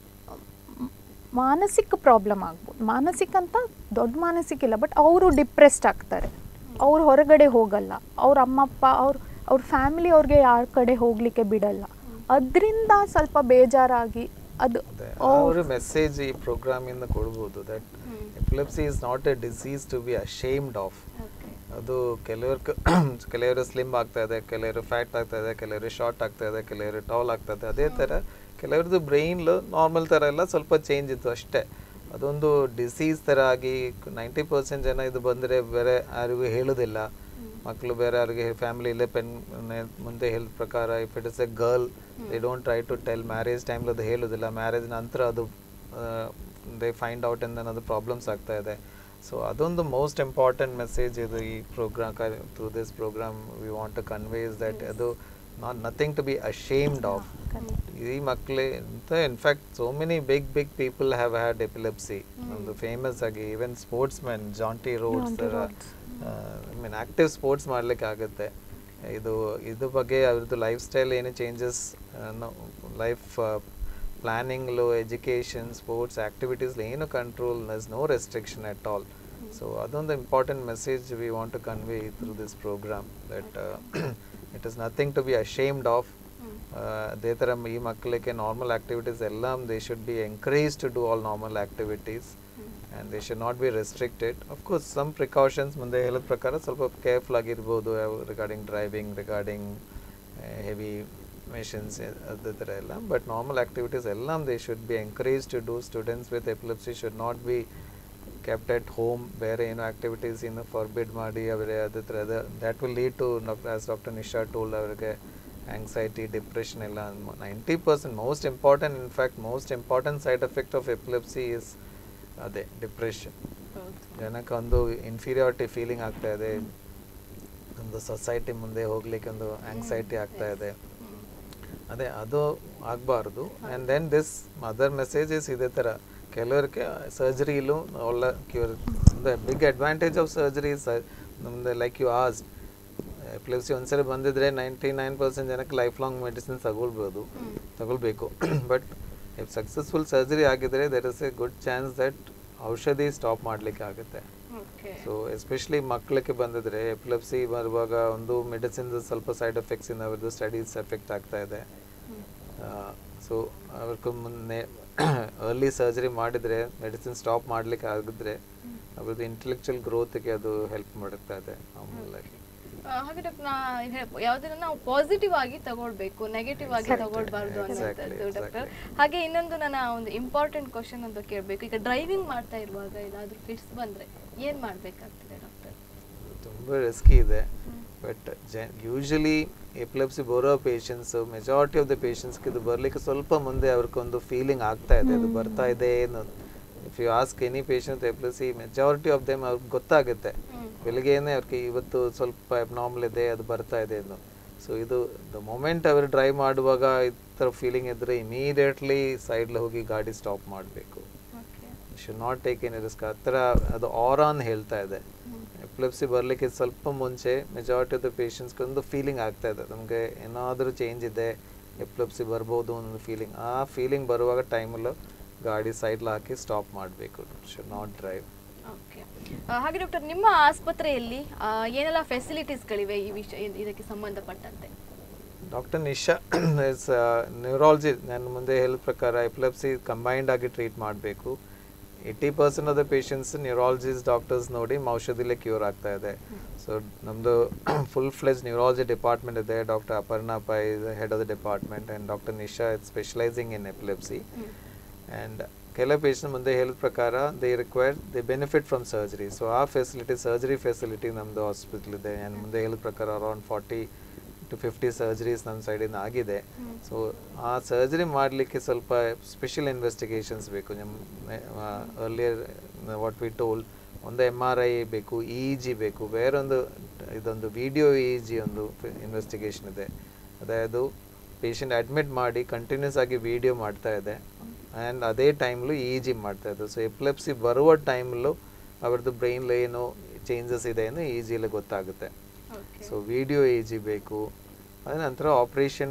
ಮ್- ಮಾನಸಿಕ ಪ್ರಾಬ್ಲಮ್ ಆಗ್ಬೋದು ಮಾನಸಿಕ ಅಂತ ದೊಡ್ಡ ಮಾನಸಿಕ ಇಲ್ಲ ಬಟ್ ಅವರು ಡಿಪ್ರೆಸ್ಡ್ ಆಗ್ತಾರೆ ಅವ್ರು ಹೊರಗಡೆ ಹೋಗಲ್ಲ ಅವ್ರ ಅಮ್ಮ ಅಪ್ಪ ಅವ್ರ ಅವ್ರ ಫ್ಯಾಮಿಲಿ ಅವ್ರಿಗೆ ಯಾರ ಕಡೆ ಹೋಗಲಿಕ್ಕೆ ಬಿಡಲ್ಲ ಅದರಿಂದ ಸ್ವಲ್ಪ ಬೇಜಾರಾಗಿ ಅದು ಅವರು ಮೆಸೇಜ್ ಈ ಪ್ರೋಗ್ರಾಮ್ ಇಂದ ಕೊಡ್ಬೋದು that hmm. Epilepsy is not a disease to be ashamed of Okay. ಅದು ಕೆಲವ್ರ ಕೆಲವರು ಸ್ಲಿಮ್ ಆಗ್ತಾ ಇದೆ ಕೆಲವರು ಫ್ಯಾಟ್ ಆಗ್ತಾ ಇದೆ ಕೆಲವರು ಶಾರ್ಟ್ ಆಗ್ತಾ ಇದೆ ಕೆಲವರು ಟಾಲ್ ಆಗ್ತಾ ಇದೆ ಅದೇ ಥರ ಕೆಲವ್ರದ್ದು ಬ್ರೈನ್ ನಾರ್ಮಲ್ ಥರ ಎಲ್ಲ ಸ್ವಲ್ಪ ಚೇಂಜ್ ಇತ್ತು ಅಷ್ಟೇ ಅದೊಂದು ಡಿಸೀಸ್ ಥರ ಆಗಿ ನೈಂಟಿ ಪರ್ಸೆಂಟ್ ಜನ ಇದು ಬಂದರೆ ಬೇರೆ ಯಾರಿಗೂ ಹೇಳೋದಿಲ್ಲ ಮಕ್ಕಳು ಬೇರೆ ಯಾರಿಗೆ ಫ್ಯಾಮಿಲಿಯಲ್ಲೇ ಪೆನ್ ಮುಂದೆ ಹೇಳಿದ ಪ್ರಕಾರ if it is a girl they don't try to tell marriage ಟೈಮ್ಲಿ ಅದು ಹೇಳೋದಿಲ್ಲ ಮ್ಯಾರೇಜ್ ನಂತರ ಅದು ದೇ ಫೈಂಡ್ ಔಟ್ ಇಂದ ಅದು ಪ್ರಾಬ್ಲಮ್ಸ್ ಆಗ್ತಾ ಇದೆ ಸೊ ಅದೊಂದು ಮೋಸ್ಟ್ ಇಂಪಾರ್ಟೆಂಟ್ ಮೆಸೇಜ್ ಇದು ಈ programme through this programme we want to conveys that ಅದು not nothing to be ashamed of ಈ ಮಕ್ಕಳೇ ಅಂತ in fact so many big big people have had epilepsy ಒಂದು ಫೇಮಸ್ ಆಗಿ even sportsmen Jonty Rhodes Jaunty Rhodes. I mean active sports ಮಾಡ್ಲಿಕ್ಕೆ ಆಗುತ್ತೆ ಇದು ಇದು ಬಗ್ಗೆ ಅವ್ರದ್ದು ಲೈಫ್ ಸ್ಟೈಲ್ ಏನು ಚೇಂಜಸ್ ಲೈಫ್ ಪ್ಲಾನಿಂಗ್ಲು ಎಜುಕೇಷನ್ ಸ್ಪೋರ್ಟ್ಸ್ ಆ್ಯಕ್ಟಿವಿಟೀಸ್ ಏನು ಕಂಟ್ರೋಲ್ ನಸ್ no restriction at all so ಅದೊಂದು important message we want to convey through this programme that it is nothing to be ashamed of ಅದೇ ಥರ ಈ ಮಕ್ಕಳಿಗೆ ನಾರ್ಮಲ್ ಆ್ಯಕ್ಟಿವಿಟೀಸ್ ಎಲ್ಲ they should be encourage to do all normal activities and they should not be restricted of course some precautions ಮುಂದೆ ಹೇಳಿದ ಪ್ರಕಾರ ಸ್ವಲ್ಪ ಕೇರ್ಫುಲ್ ಆಗಿರ್ಬೋದು regarding driving regarding heavy machines ಅದೇ ಥರ ಎಲ್ಲ ಬಟ್ ನಾರ್ಮಲ್ ಆ್ಯಕ್ಟಿವಿಟೀಸ್ ಎಲ್ಲ they should be encourage to do students with epilepsy should not be kept at home ಬೇರೆ ಏನು ಆ್ಯಕ್ಟಿವಿಟೀಸ್ ಇನ್ನು ಫಾರ್ಬಿಡ್ ಮಾಡಿ ಅವರೇ ಅದೇ ಥರ that will lead to as doctor Nisha told ಅವರಿಗೆ ಆಂಗ್ಸೈಟಿ ಡಿಪ್ರೆಷನ್ ಎಲ್ಲ ninety percent most important in fact most important side effect of epilepsy is ಅದೇ ಡಿಪ್ರೆಷನ್ ಹೌದು. ಜನಕ್ಕೆ ಒಂದು ಇನ್ಫೀರಿಯಾರಿಟಿ ಫೀಲಿಂಗ್ ಆಗ್ತಾ ಇದೆ ಒಂದು ಸೊಸೈಟಿ ಮುಂದೆ ಹೋಗ್ಲಿಕ್ಕೆ ಒಂದು ಆಂಗ್ಸೈಟಿ ಆಗ್ತಾ ಇದೆ ಹ್ಮ್. ಅದೇ ಅದು ಆಗಬಾರ್ದು and then this mother messages ಇದೇ ಥರ ಕೆಲವರಿಗೆ ಸರ್ಜರಿಲು ಒಳ್ಳೆ cure the big advantage of surgery ನಮ್ಮದು ಲೈಕ್ ಯು ಆಸ್ ಎಪಿಲೆಪ್ಸಿ ಒಂದ್ಸರಿ ಬಂದಿದ್ರೆ ನೈಂಟಿ ನೈನ್ ಪರ್ಸೆಂಟ್ ಜನಕ್ಕೆ ಲೈಫ್ ಲಾಂಗ್ ಮೆಡಿಸಿನ್ ತಗೊಳ್ಬೋದು ತಗೊಳ್ಬೇಕು ಬಟ್ ಇಫ್ ಸಕ್ಸಸ್ಫುಲ್ ಸರ್ಜರಿ ಆಗಿದ್ರೆ there is a good chance that ಔಷಧಿ ಸ್ಟಾಪ್ ಮಾಡಲಿಕ್ಕೆ ಆಗುತ್ತೆ Okay. ಸೊ ಎಸ್ಪೆಷಲಿ ಮಕ್ಕಳಿಗೆ ಬಂದಿದ್ರೆ ಎಪಿಲೆಪ್ಸಿ ಬರುವಾಗ ಒಂದು ಮೆಡಿಸಿನ್ ಸ್ವಲ್ಪ ಸೈಡ್ ಎಫೆಕ್ಟ್ಸ್ ಇಂದ ಅವ್ರದ್ದು ಸ್ಟಡೀಸ್ ಎಫೆಕ್ಟ್ ಆಗ್ತಾ ಇದೆ ಸೊ ಅವ್ರಿಗೆ ಮುನ್ನೆ ಅರ್ಲಿ ಸರ್ಜರಿ ಮಾಡಿದರೆ ಮೆಡಿಸಿನ್ ಸ್ಟಾಪ್ ಮಾಡಲಿಕ್ಕೆ ಆಗಿದ್ರೆ ಅವ್ರದ್ದು ಇಂಟೆಲೆಕ್ಚುಯಲ್ ಗ್ರೋತ್ಗೆ ಅದು ಹೆಲ್ಪ್ ಮಾಡುತ್ತಾ ಇದೆ ಮಾಮೂಲಾಗಿ ಆ, ಹಾಗೆ ಡಾಕ್ಟರ್ ನಾ ಹೇಳ್- ಯಾವ್ದನ್ನ ನಾವು ಪಾಸಿಟಿವ್ ಆಗಿ ತಗೊಳ್ಬೇಕು ನೆಗೆಟಿವ್ ಆಗಿ Exactly. ತಗೊಳ್ಬಾರ್ದು Exactly, ಅನ್ನೋಂಥದ್ದು ಡಾಕ್ಟರ್ exactly. ಹಾಗೆ ಇನ್ನೊಂದು ನನ್ನ ಒಂದು ಇಂಪಾರ್ಟೆಂಟ್ ಕ್ವಶನ್ ಅಂತ ಕೇಳಬೇಕು ಈಗ ಡ್ರೈವಿಂಗ್ ಮಾಡ್ತಾ ಇರುವಾಗ ಏನಾದ್ರೂ ಫಿಟ್ಸ್ ಬಂದ್ರೆ ಏನ್ ಮಾಡ್ಬೇಕಾಗ್ತದೆ ಡಾಕ್ಟರ್ ತುಂಬ ರಿಸ್ಕಿ ಇದೆ ಬಟ್ ಜ ಯೂಶಲಿ ಎಪಿಲೆಪ್ಸಿ ಬರೋ ಪೇಷಂಟ್ಸ್ ಮೆಜಾರಿಟಿ ಆಫ್ ದ ಪೇಷಂಟ್ಸ್ಗೆ ಇದು ಬರಲಿಕ್ಕೆ ಸ್ವಲ್ಪ ಮುಂದೆ ಅವ್ರಿಗೊಂದು ಫೀಲಿಂಗ್ ಆಗ್ತಾ ಇದೆ ಅದು ಬರ್ತಾ ಇದೆ ಅನ್ನೋದು if you ask any patient epilepsy majority of them ಅವ್ರಿಗೆ ಗೊತ್ತಾಗುತ್ತೆ ಬೆಳಿಗ್ಗೆನೇ ಅವ್ರಿಗೆ ಇವತ್ತು ಸ್ವಲ್ಪ ಅಬ್ನಾರ್ಮಲ್ ಇದೆ ಅದು ಬರ್ತಾ ಇದೆ ಅನ್ನೋ ಸೊ ಇದು ದ ಮೊಮೆಂಟ್ ಅವರು ಡ್ರೈವ್ ಮಾಡುವಾಗ ಈ ಥರ ಫೀಲಿಂಗ್ ಇದ್ದರೆ ಇಮಿಡಿಯೇಟ್ಲಿ ಸೈಡ್ಲಿ ಹೋಗಿ ಗಾಡಿ ಸ್ಟಾಪ್ ಮಾಡಬೇಕು okay should not take any risk ಆ ಥರ ಅದು ಆರಾನ್ ಹೇಳ್ತಾ ಇದೆ ಎಪ್ಲೆಪ್ಸಿ ಬರಲಿಕ್ಕೆ ಸ್ವಲ್ಪ ಮುಂಚೆ ಮೆಜಾರಿಟಿ ಆಫ್ ದ ಪೇಷಂಟ್ಸ್ಗೆ ಒಂದು ಫೀಲಿಂಗ್ ಆಗ್ತಾ ಇದೆ ನಮಗೆ ಏನಾದರೂ ಚೇಂಜ್ ಇದೆ ಎಪ್ಲೆಪ್ಸಿ ಬರ್ಬೋದು ಅನ್ನೋ ಫೀಲಿಂಗ್ ಆ ಫೀಲಿಂಗ್ ಬರುವಾಗ ಟೈಮಲ್ಲೂ ಗಾಡಿ ಸೈಡ್ಲ್ ಹಾಕಿ ಸ್ಟಾಪ್ ಮಾಡಬೇಕು ಶುಡ್ ನಾಟ್ ಡ್ರೈವ್ ಓಕೆ ಹಾಗೆ ಡಾಕ್ಟರ್ ನಿಮ್ಮ ಆಸ್ಪತ್ರೆಯಲ್ಲಿ ಆ, ಏನೆಲ್ಲ ಫೆಸಿಲಿಟೀಸ್ಗಳಿವೆ ಈ ವಿಷಯ ಇದಕ್ಕೆ ಸಂಬಂಧಪಟ್ಟಂತೆ ಡಾಕ್ಟರ್ ನಿಶಾ ಇಸ್ ನ್ಯೂರಾಲಜಿ ನಾನು ಮುಂದೆ ಹೇಳಿದ ಪ್ರಕಾರ ಎಪಿಲೆಪ್ಸಿ ಕಂಬೈನ್ಡ್ ಆಗಿ ಟ್ರೀಟ್ ಮಾಡಬೇಕು eighty percent of the patients neurologist doctors ನೋಡಿ ಔಷಧಿಲೇ ಕ್ಯೂರ್ ಆಗ್ತಾ ಇದೆ ಸೊ ನಮ್ಮದು ಫುಲ್ ಫ್ಲೆಜ್ ನ್ಯೂರಾಲಜಿ ಡಿಪಾರ್ಟ್ಮೆಂಟ್ ಇದೆ doctor Aparna Pai head of the department and doctor Nisha it specializing in epilepsy and ಕೆಲವು ಪೇಷಂಟ್ ಮುಂದೆ ಹೇಳಿದ ಪ್ರಕಾರ they require they benefit from surgery so ಆ ಫೆಸಿಲಿಟಿ ಸರ್ಜರಿ ಫೆಸಿಲಿಟಿ ನಮ್ಮದು ಹಾಸ್ಪಿಟಲ್ ಇದೆ ಆ್ಯಂಡ್ ಮುಂದೆ ಹೇಳಿದ ಪ್ರಕಾರ around forty to fifty surgeries ನಮ್ಮ ಸೈಡಿಂದ ಆಗಿದೆ ಸೊ ಆ ಸರ್ಜರಿ ಮಾಡಲಿಕ್ಕೆ ಸ್ವಲ್ಪ ಸ್ಪೆಷಲ್ ಇನ್ವೆಸ್ಟಿಗೇಷನ್ಸ್ ಬೇಕು ನಮ್ಮ ಅರ್ಲಿಯರ್ ವಾಟ್ ವಿ ಟೋಲ್ ಒಂದು ಎಮ್ ಆರ್ ಐ ಬೇಕು ಇ ಜಿ ಬೇಕು ಬೇರೊಂದು ಇದೊಂದು ವಿಡಿಯೋ ಇ ಜಿ ಒಂದು ಇನ್ವೆಸ್ಟಿಗೇಷನ್ ಇದೆ ಅದಾയത് ಪೇಷಂಟ್ ಅಡ್ಮಿಟ್ ಮಾಡಿ ಕಂಟಿನ್ಯೂಸ್ ಆಗಿ ವಿಡಿಯೋ ಮಾಡ್ತಾ ಇದೆ ಆ್ಯಂಡ್ ಅದೇ ಟೈಮ್ಲು ಇ ಜಿ ಮಾಡ್ತಾ ಇದ್ದು ಸೊ ಎಪ್ಲೆಪ್ಸಿ ಬರುವ ಟೈಮ್ಲು ಅವ್ರದ್ದು ಬ್ರೈನ್ ಏನು ಚೇಂಜಸ್ ಇದೆ ಎಂದು ಇ ಜಿಲಿ ಗೊತ್ತಾಗುತ್ತೆ okay so video E G ಬೇಕು ಅದ ನಂತರ ಆಪ್ರೇಷನ್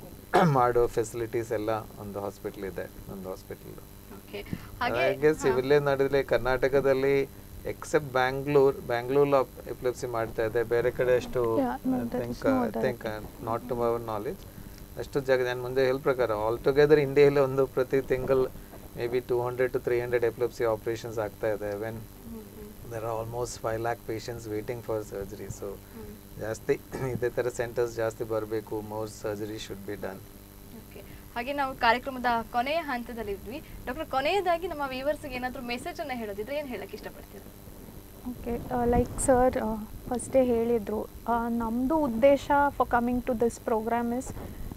ಮಾಡೋ ಫೆಸಿಲಿಟೀಸ್ ಎಲ್ಲ ಒಂದು ಹಾಸ್ಪಿಟ್ಲ್ ಇದೆ ಒಂದು ಹಾಸ್ಪಿಟಲ್ ಓಕೆ ಹಾಗೆ ಹಾಗೆ ಸಿವಿಲ್ ನಡೆದ್ರೆ ಕರ್ನಾಟಕದಲ್ಲಿ ಎಕ್ಸೆಪ್ಟ್ ಬ್ಯಾಂಗ್ಳೂರ್ ಬ್ಯಾಂಗ್ಳೂರ್ ಎಪಿಲೆಪ್ಸಿ ಮಾಡ್ತಾ ಇದೆ ಬೇರೆ ಕಡೆ ಅಷ್ಟು Yeah, no, there is thing no other thing not to our knowledge ಅಷ್ಟು ಜಾಗ ನಾನು ಮುಂದೆ ಹೇಳ ಪ್ರಕಾರ ಆಲ್ ಟುಗೆದರ್ ಇಂಡಿಯಾದಲ್ಲಿ ಒಂದು ಪ್ರತಿ ತಿಂಗಳು maybe two hundred to three hundred epilepsy operations ಆಗ್ತಾ ಇದೆ when there are almost five lakh patients waiting for surgery so ಜಾಸ್ತಿ ಇದೇ ಥರ ಸೆಂಟರ್ಸ್ ಜಾಸ್ತಿ ಬರಬೇಕು more surgery should be done okay ಹಾಗೆ ನಾವು ಕಾರ್ಯಕ್ರಮದ ಕೊನೆಯ ಹಂತದಲ್ಲಿದ್ವಿ ಡಾಕ್ಟರ್ ಕೊನೆಯದಾಗಿ ನಮ್ಮ ವ್ಯೂವರ್ಸ್ಗೆ ಏನಾದರೂ ಮೆಸೇಜ್ ಅನ್ನ ಹೇಳೋದಿದ್ರೆ ಏನು ಹೇಳಕ್ಕೆ ಇಷ್ಟಪಡ್ತೀರಾ ಓಕೆ ಲೈಕ್ ಸರ್ ಫಸ್ಟೇ ಹೇಳಿದರು ನಮ್ಮದು ಉದ್ದೇಶ for coming to this programme is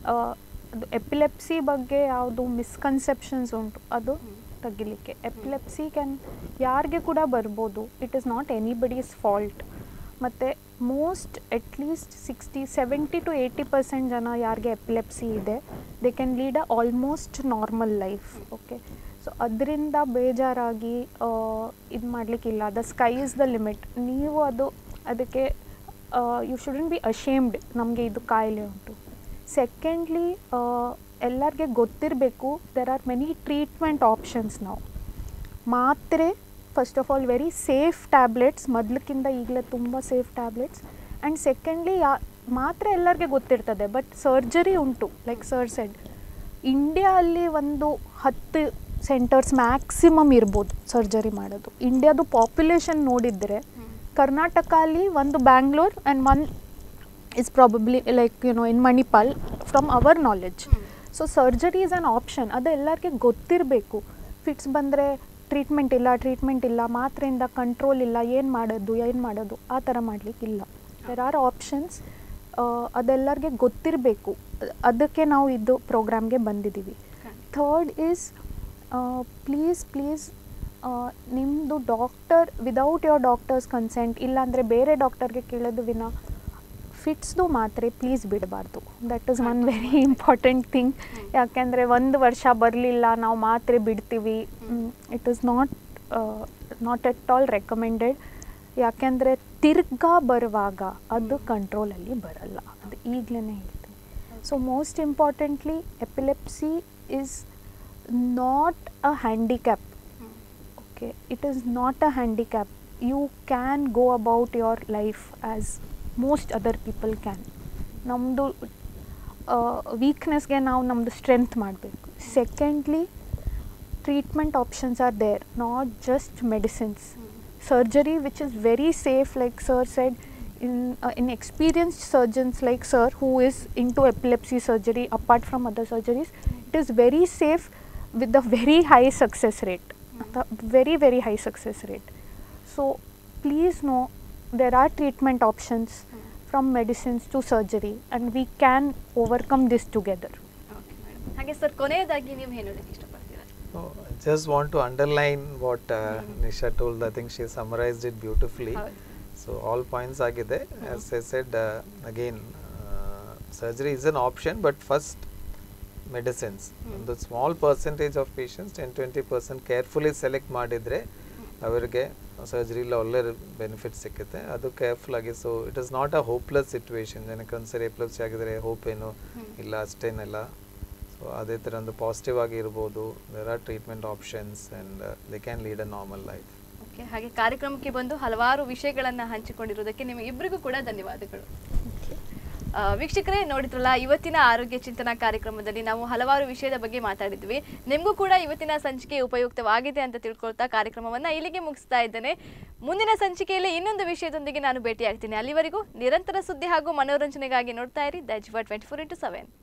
ಅದು ಎಪಿಲೆಪ್ಸಿ ಬಗ್ಗೆ ಯಾವುದು ಮಿಸ್ಕನ್ಸೆಪ್ಷನ್ಸ್ ಉಂಟು ಅದು ತೆಗಿಲಿಕ್ಕೆ ಎಪಿಲೆಪ್ಸಿ ಕ್ಯಾನ್ ಯಾರಿಗೆ ಕೂಡ ಬರ್ಬೋದು it is not anybody's fault ಮತ್ತು most at least sixty seventy to eighty percent ಜನ ಯಾರಿಗೆ ಎಪಿಲೆಪ್ಸಿ ಇದೆ they can lead a almost normal life okay so ಅದರಿಂದ ಬೇಜಾರಾಗಿ ಇದು ಮಾಡಲಿಕ್ಕಿಲ್ಲ the sky is the limit ನೀವು ಅದು ಅದಕ್ಕೆ ಯು ಶುಡನ್ ಬಿ ಅಶೇಮ್ಡ್ ನಮಗೆ ಇದು ಕಾಯಿಲೆ ಉಂಟು ಸೆಕೆಂಡ್ಲಿ ಎಲ್ಲರಿಗೆ ಗೊತ್ತಿರಬೇಕು there are many treatment options ನಾವು ಮಾತ್ರೆ first of all very safe tablets ಮೊದಲಕ್ಕಿಂತ ಈಗಲೇ ತುಂಬ safe tablets and secondly yeah ಮಾತ್ರೆ ಎಲ್ಲರಿಗೆ ಗೊತ್ತಿರ್ತದೆ ಬಟ್ ಸರ್ಜರಿ ಉಂಟು ಲೈಕ್ ಸರ್ ಸೆಡ್ ಇಂಡಿಯಾ ಅಲ್ಲಿ ಒಂದು ಹತ್ತು ಸೆಂಟರ್ಸ್ ಮ್ಯಾಕ್ಸಿಮಮ್ ಇರ್ಬೋದು ಸರ್ಜರಿ ಮಾಡೋದು ಇಂಡಿಯಾದು ಪಾಪ್ಯುಲೇಷನ್ ನೋಡಿದರೆ ಕರ್ನಾಟಕ ಅಲ್ಲಿ ಒಂದು Bangalore and one is probably like you know in Manipal from our knowledge so surgery is an option ಅದು ಎಲ್ಲರಿಗೆ ಗೊತ್ತಿರಬೇಕು ಫಿಟ್ಸ್ ಬಂದರೆ ಟ್ರೀಟ್ಮೆಂಟ್ ಇಲ್ಲ ಟ್ರೀಟ್ಮೆಂಟ್ ಇಲ್ಲ ಮಾತ್ರೆಯಿಂದ ಕಂಟ್ರೋಲ್ ಇಲ್ಲ ಏನು ಮಾಡೋದು ಏನು ಮಾಡೋದು ಆ ಥರ ಮಾಡಲಿಕ್ಕಿಲ್ಲ ದೆರ್ ಆರ್ ಆಪ್ಷನ್ಸ್ ಅದೆಲ್ಲರಿಗೆ ಗೊತ್ತಿರಬೇಕು ಅದಕ್ಕೆ ನಾವು ಇದು ಪ್ರೋಗ್ರಾಮ್ಗೆ ಬಂದಿದ್ದೀವಿ ಥರ್ಡ್ ಈಸ್ ಪ್ಲೀಸ್ ಪ್ಲೀಸ್ ನಿಮ್ಮದು doctor without your doctor's consent ಇಲ್ಲಾಂದರೆ ಬೇರೆ ಡಾಕ್ಟರ್ಗೆ ಕೇಳೋದು ವಿನ ಫಿಟ್ಸ್ದು ಮಾತ್ರೆ ಪ್ಲೀಸ್ ಬಿಡಬಾರ್ದು that is one very important thing ಯಾಕೆಂದರೆ ಒಂದು ವರ್ಷ ಬರಲಿಲ್ಲ ನಾವು ಮಾತ್ರೆ ಬಿಡ್ತೀವಿ it is not not at all recommended ಯಾಕೆಂದರೆ ತಿರ್ಗಾ ಬರುವಾಗ ಅದು ಕಂಟ್ರೋಲಲ್ಲಿ ಬರಲ್ಲ ಅದು ಈಗಲೇ ಹೇಳ್ತೀನಿ so most importantly epilepsy is not a handicap okay it is not a handicap you can go about your life as most other people can ನಮ್ಮದು ವೀಕ್ನೆಸ್ಗೆ ನಾವು ನಮ್ಮದು ಸ್ಟ್ರೆಂತ್ ಮಾಡಬೇಕು secondly treatment options are there not just medicines surgery which is very safe like sir said in uh, in experienced surgeons like sir who is into epilepsy surgery apart from other surgeries it is very safe with a very high success rate the very very high success rate so please know there are treatment options from medicines to surgery and we can overcome this together okay madam ಹಾಗೆ ಸರ್ ಕೊನೆಯದಾಗಿ ನೀವು ಏನು ಹೇಳಕ್ಕೆ ಇಷ್ಟಪಡ್ತೀರಾ No, I just want to underline what uh, Nisha told. I think she summarized it beautifully. ಹೌದು. So all points agide. As I said uh, again, uh, surgery is an option, but first medicines. Hmm. The small percentage of patients, 10-20 percent carefully select ಮಾಡಿದ್ರೆ ಅವರಿಗೆ ಸರ್ಜರಿಲಿ ಒಳ್ಳೆ ಬೆನಿಫಿಟ್ ಸಿಕ್ಕುತ್ತೆ ಅದು ಕೇರ್ಫುಲ್ ಆಗಿ so it is not a hopeless situation ಜನಕ್ಕೆ ಒಂದ್ಸರಿ ಎಪ್ಲಪ್ಸಿ ಆಗಿದ್ರೆ ಹೋಪ್ ಏನು ಇಲ್ಲ ಅಷ್ಟೇನಿಲ್ಲ ಸೊ ಅದೇ ಥರ ಒಂದು ಪಾಸಿಟಿವ್ ಆಗಿ ಇರ್ಬೋದು there are treatment options and they can lead a normal life okay ಹಾಗೆ ಕಾರ್ಯಕ್ರಮಕ್ಕೆ ಬಂದು ಹಲವಾರು ವಿಷಯಗಳನ್ನು ಹಂಚಿಕೊಂಡಿರೋದಕ್ಕೆ ನಿಮಗಿಬ್ಬರಿಗೂ ಕೂಡ ಧನ್ಯವಾದಗಳು ಆ, ವೀಕ್ಷಕರೇ ನೋಡಿದ್ರಲ್ಲ ಇವತ್ತಿನ ಆರೋಗ್ಯ ಚಿಂತನಾ ಕಾರ್ಯಕ್ರಮದಲ್ಲಿ ನಾವು ಹಲವಾರು ವಿಷಯದ ಬಗ್ಗೆ ಮಾತಾಡಿದ್ವಿ ನಿಮಗೂ ಕೂಡ ಇವತ್ತಿನ ಸಂಚಿಕೆ ಉಪಯುಕ್ತವಾಗಿದೆ ಅಂತ ತಿಳ್ಕೊಳ್ತಾ ಕಾರ್ಯಕ್ರಮವನ್ನು ಇಲ್ಲಿಗೆ ಮುಗಿಸ್ತಾ ಇದ್ದೇನೆ ಮುಂದಿನ ಸಂಚಿಕೆಯಲ್ಲಿ ಇನ್ನೊಂದು ವಿಷಯದೊಂದಿಗೆ ನಾನು ಭೇಟಿಯಾಗ್ತೀನಿ ಅಲ್ಲಿವರೆಗೂ ನಿರಂತರ ಸುದ್ದಿ ಹಾಗೂ ಮನೋರಂಜನೆಗಾಗಿ ನೋಡ್ತಾ ಇರಿ ದಜ್ವಾ ಟ್ವೆಂಟಿ ಫೋರ್ ಇಂಟು ಸೆವೆನ್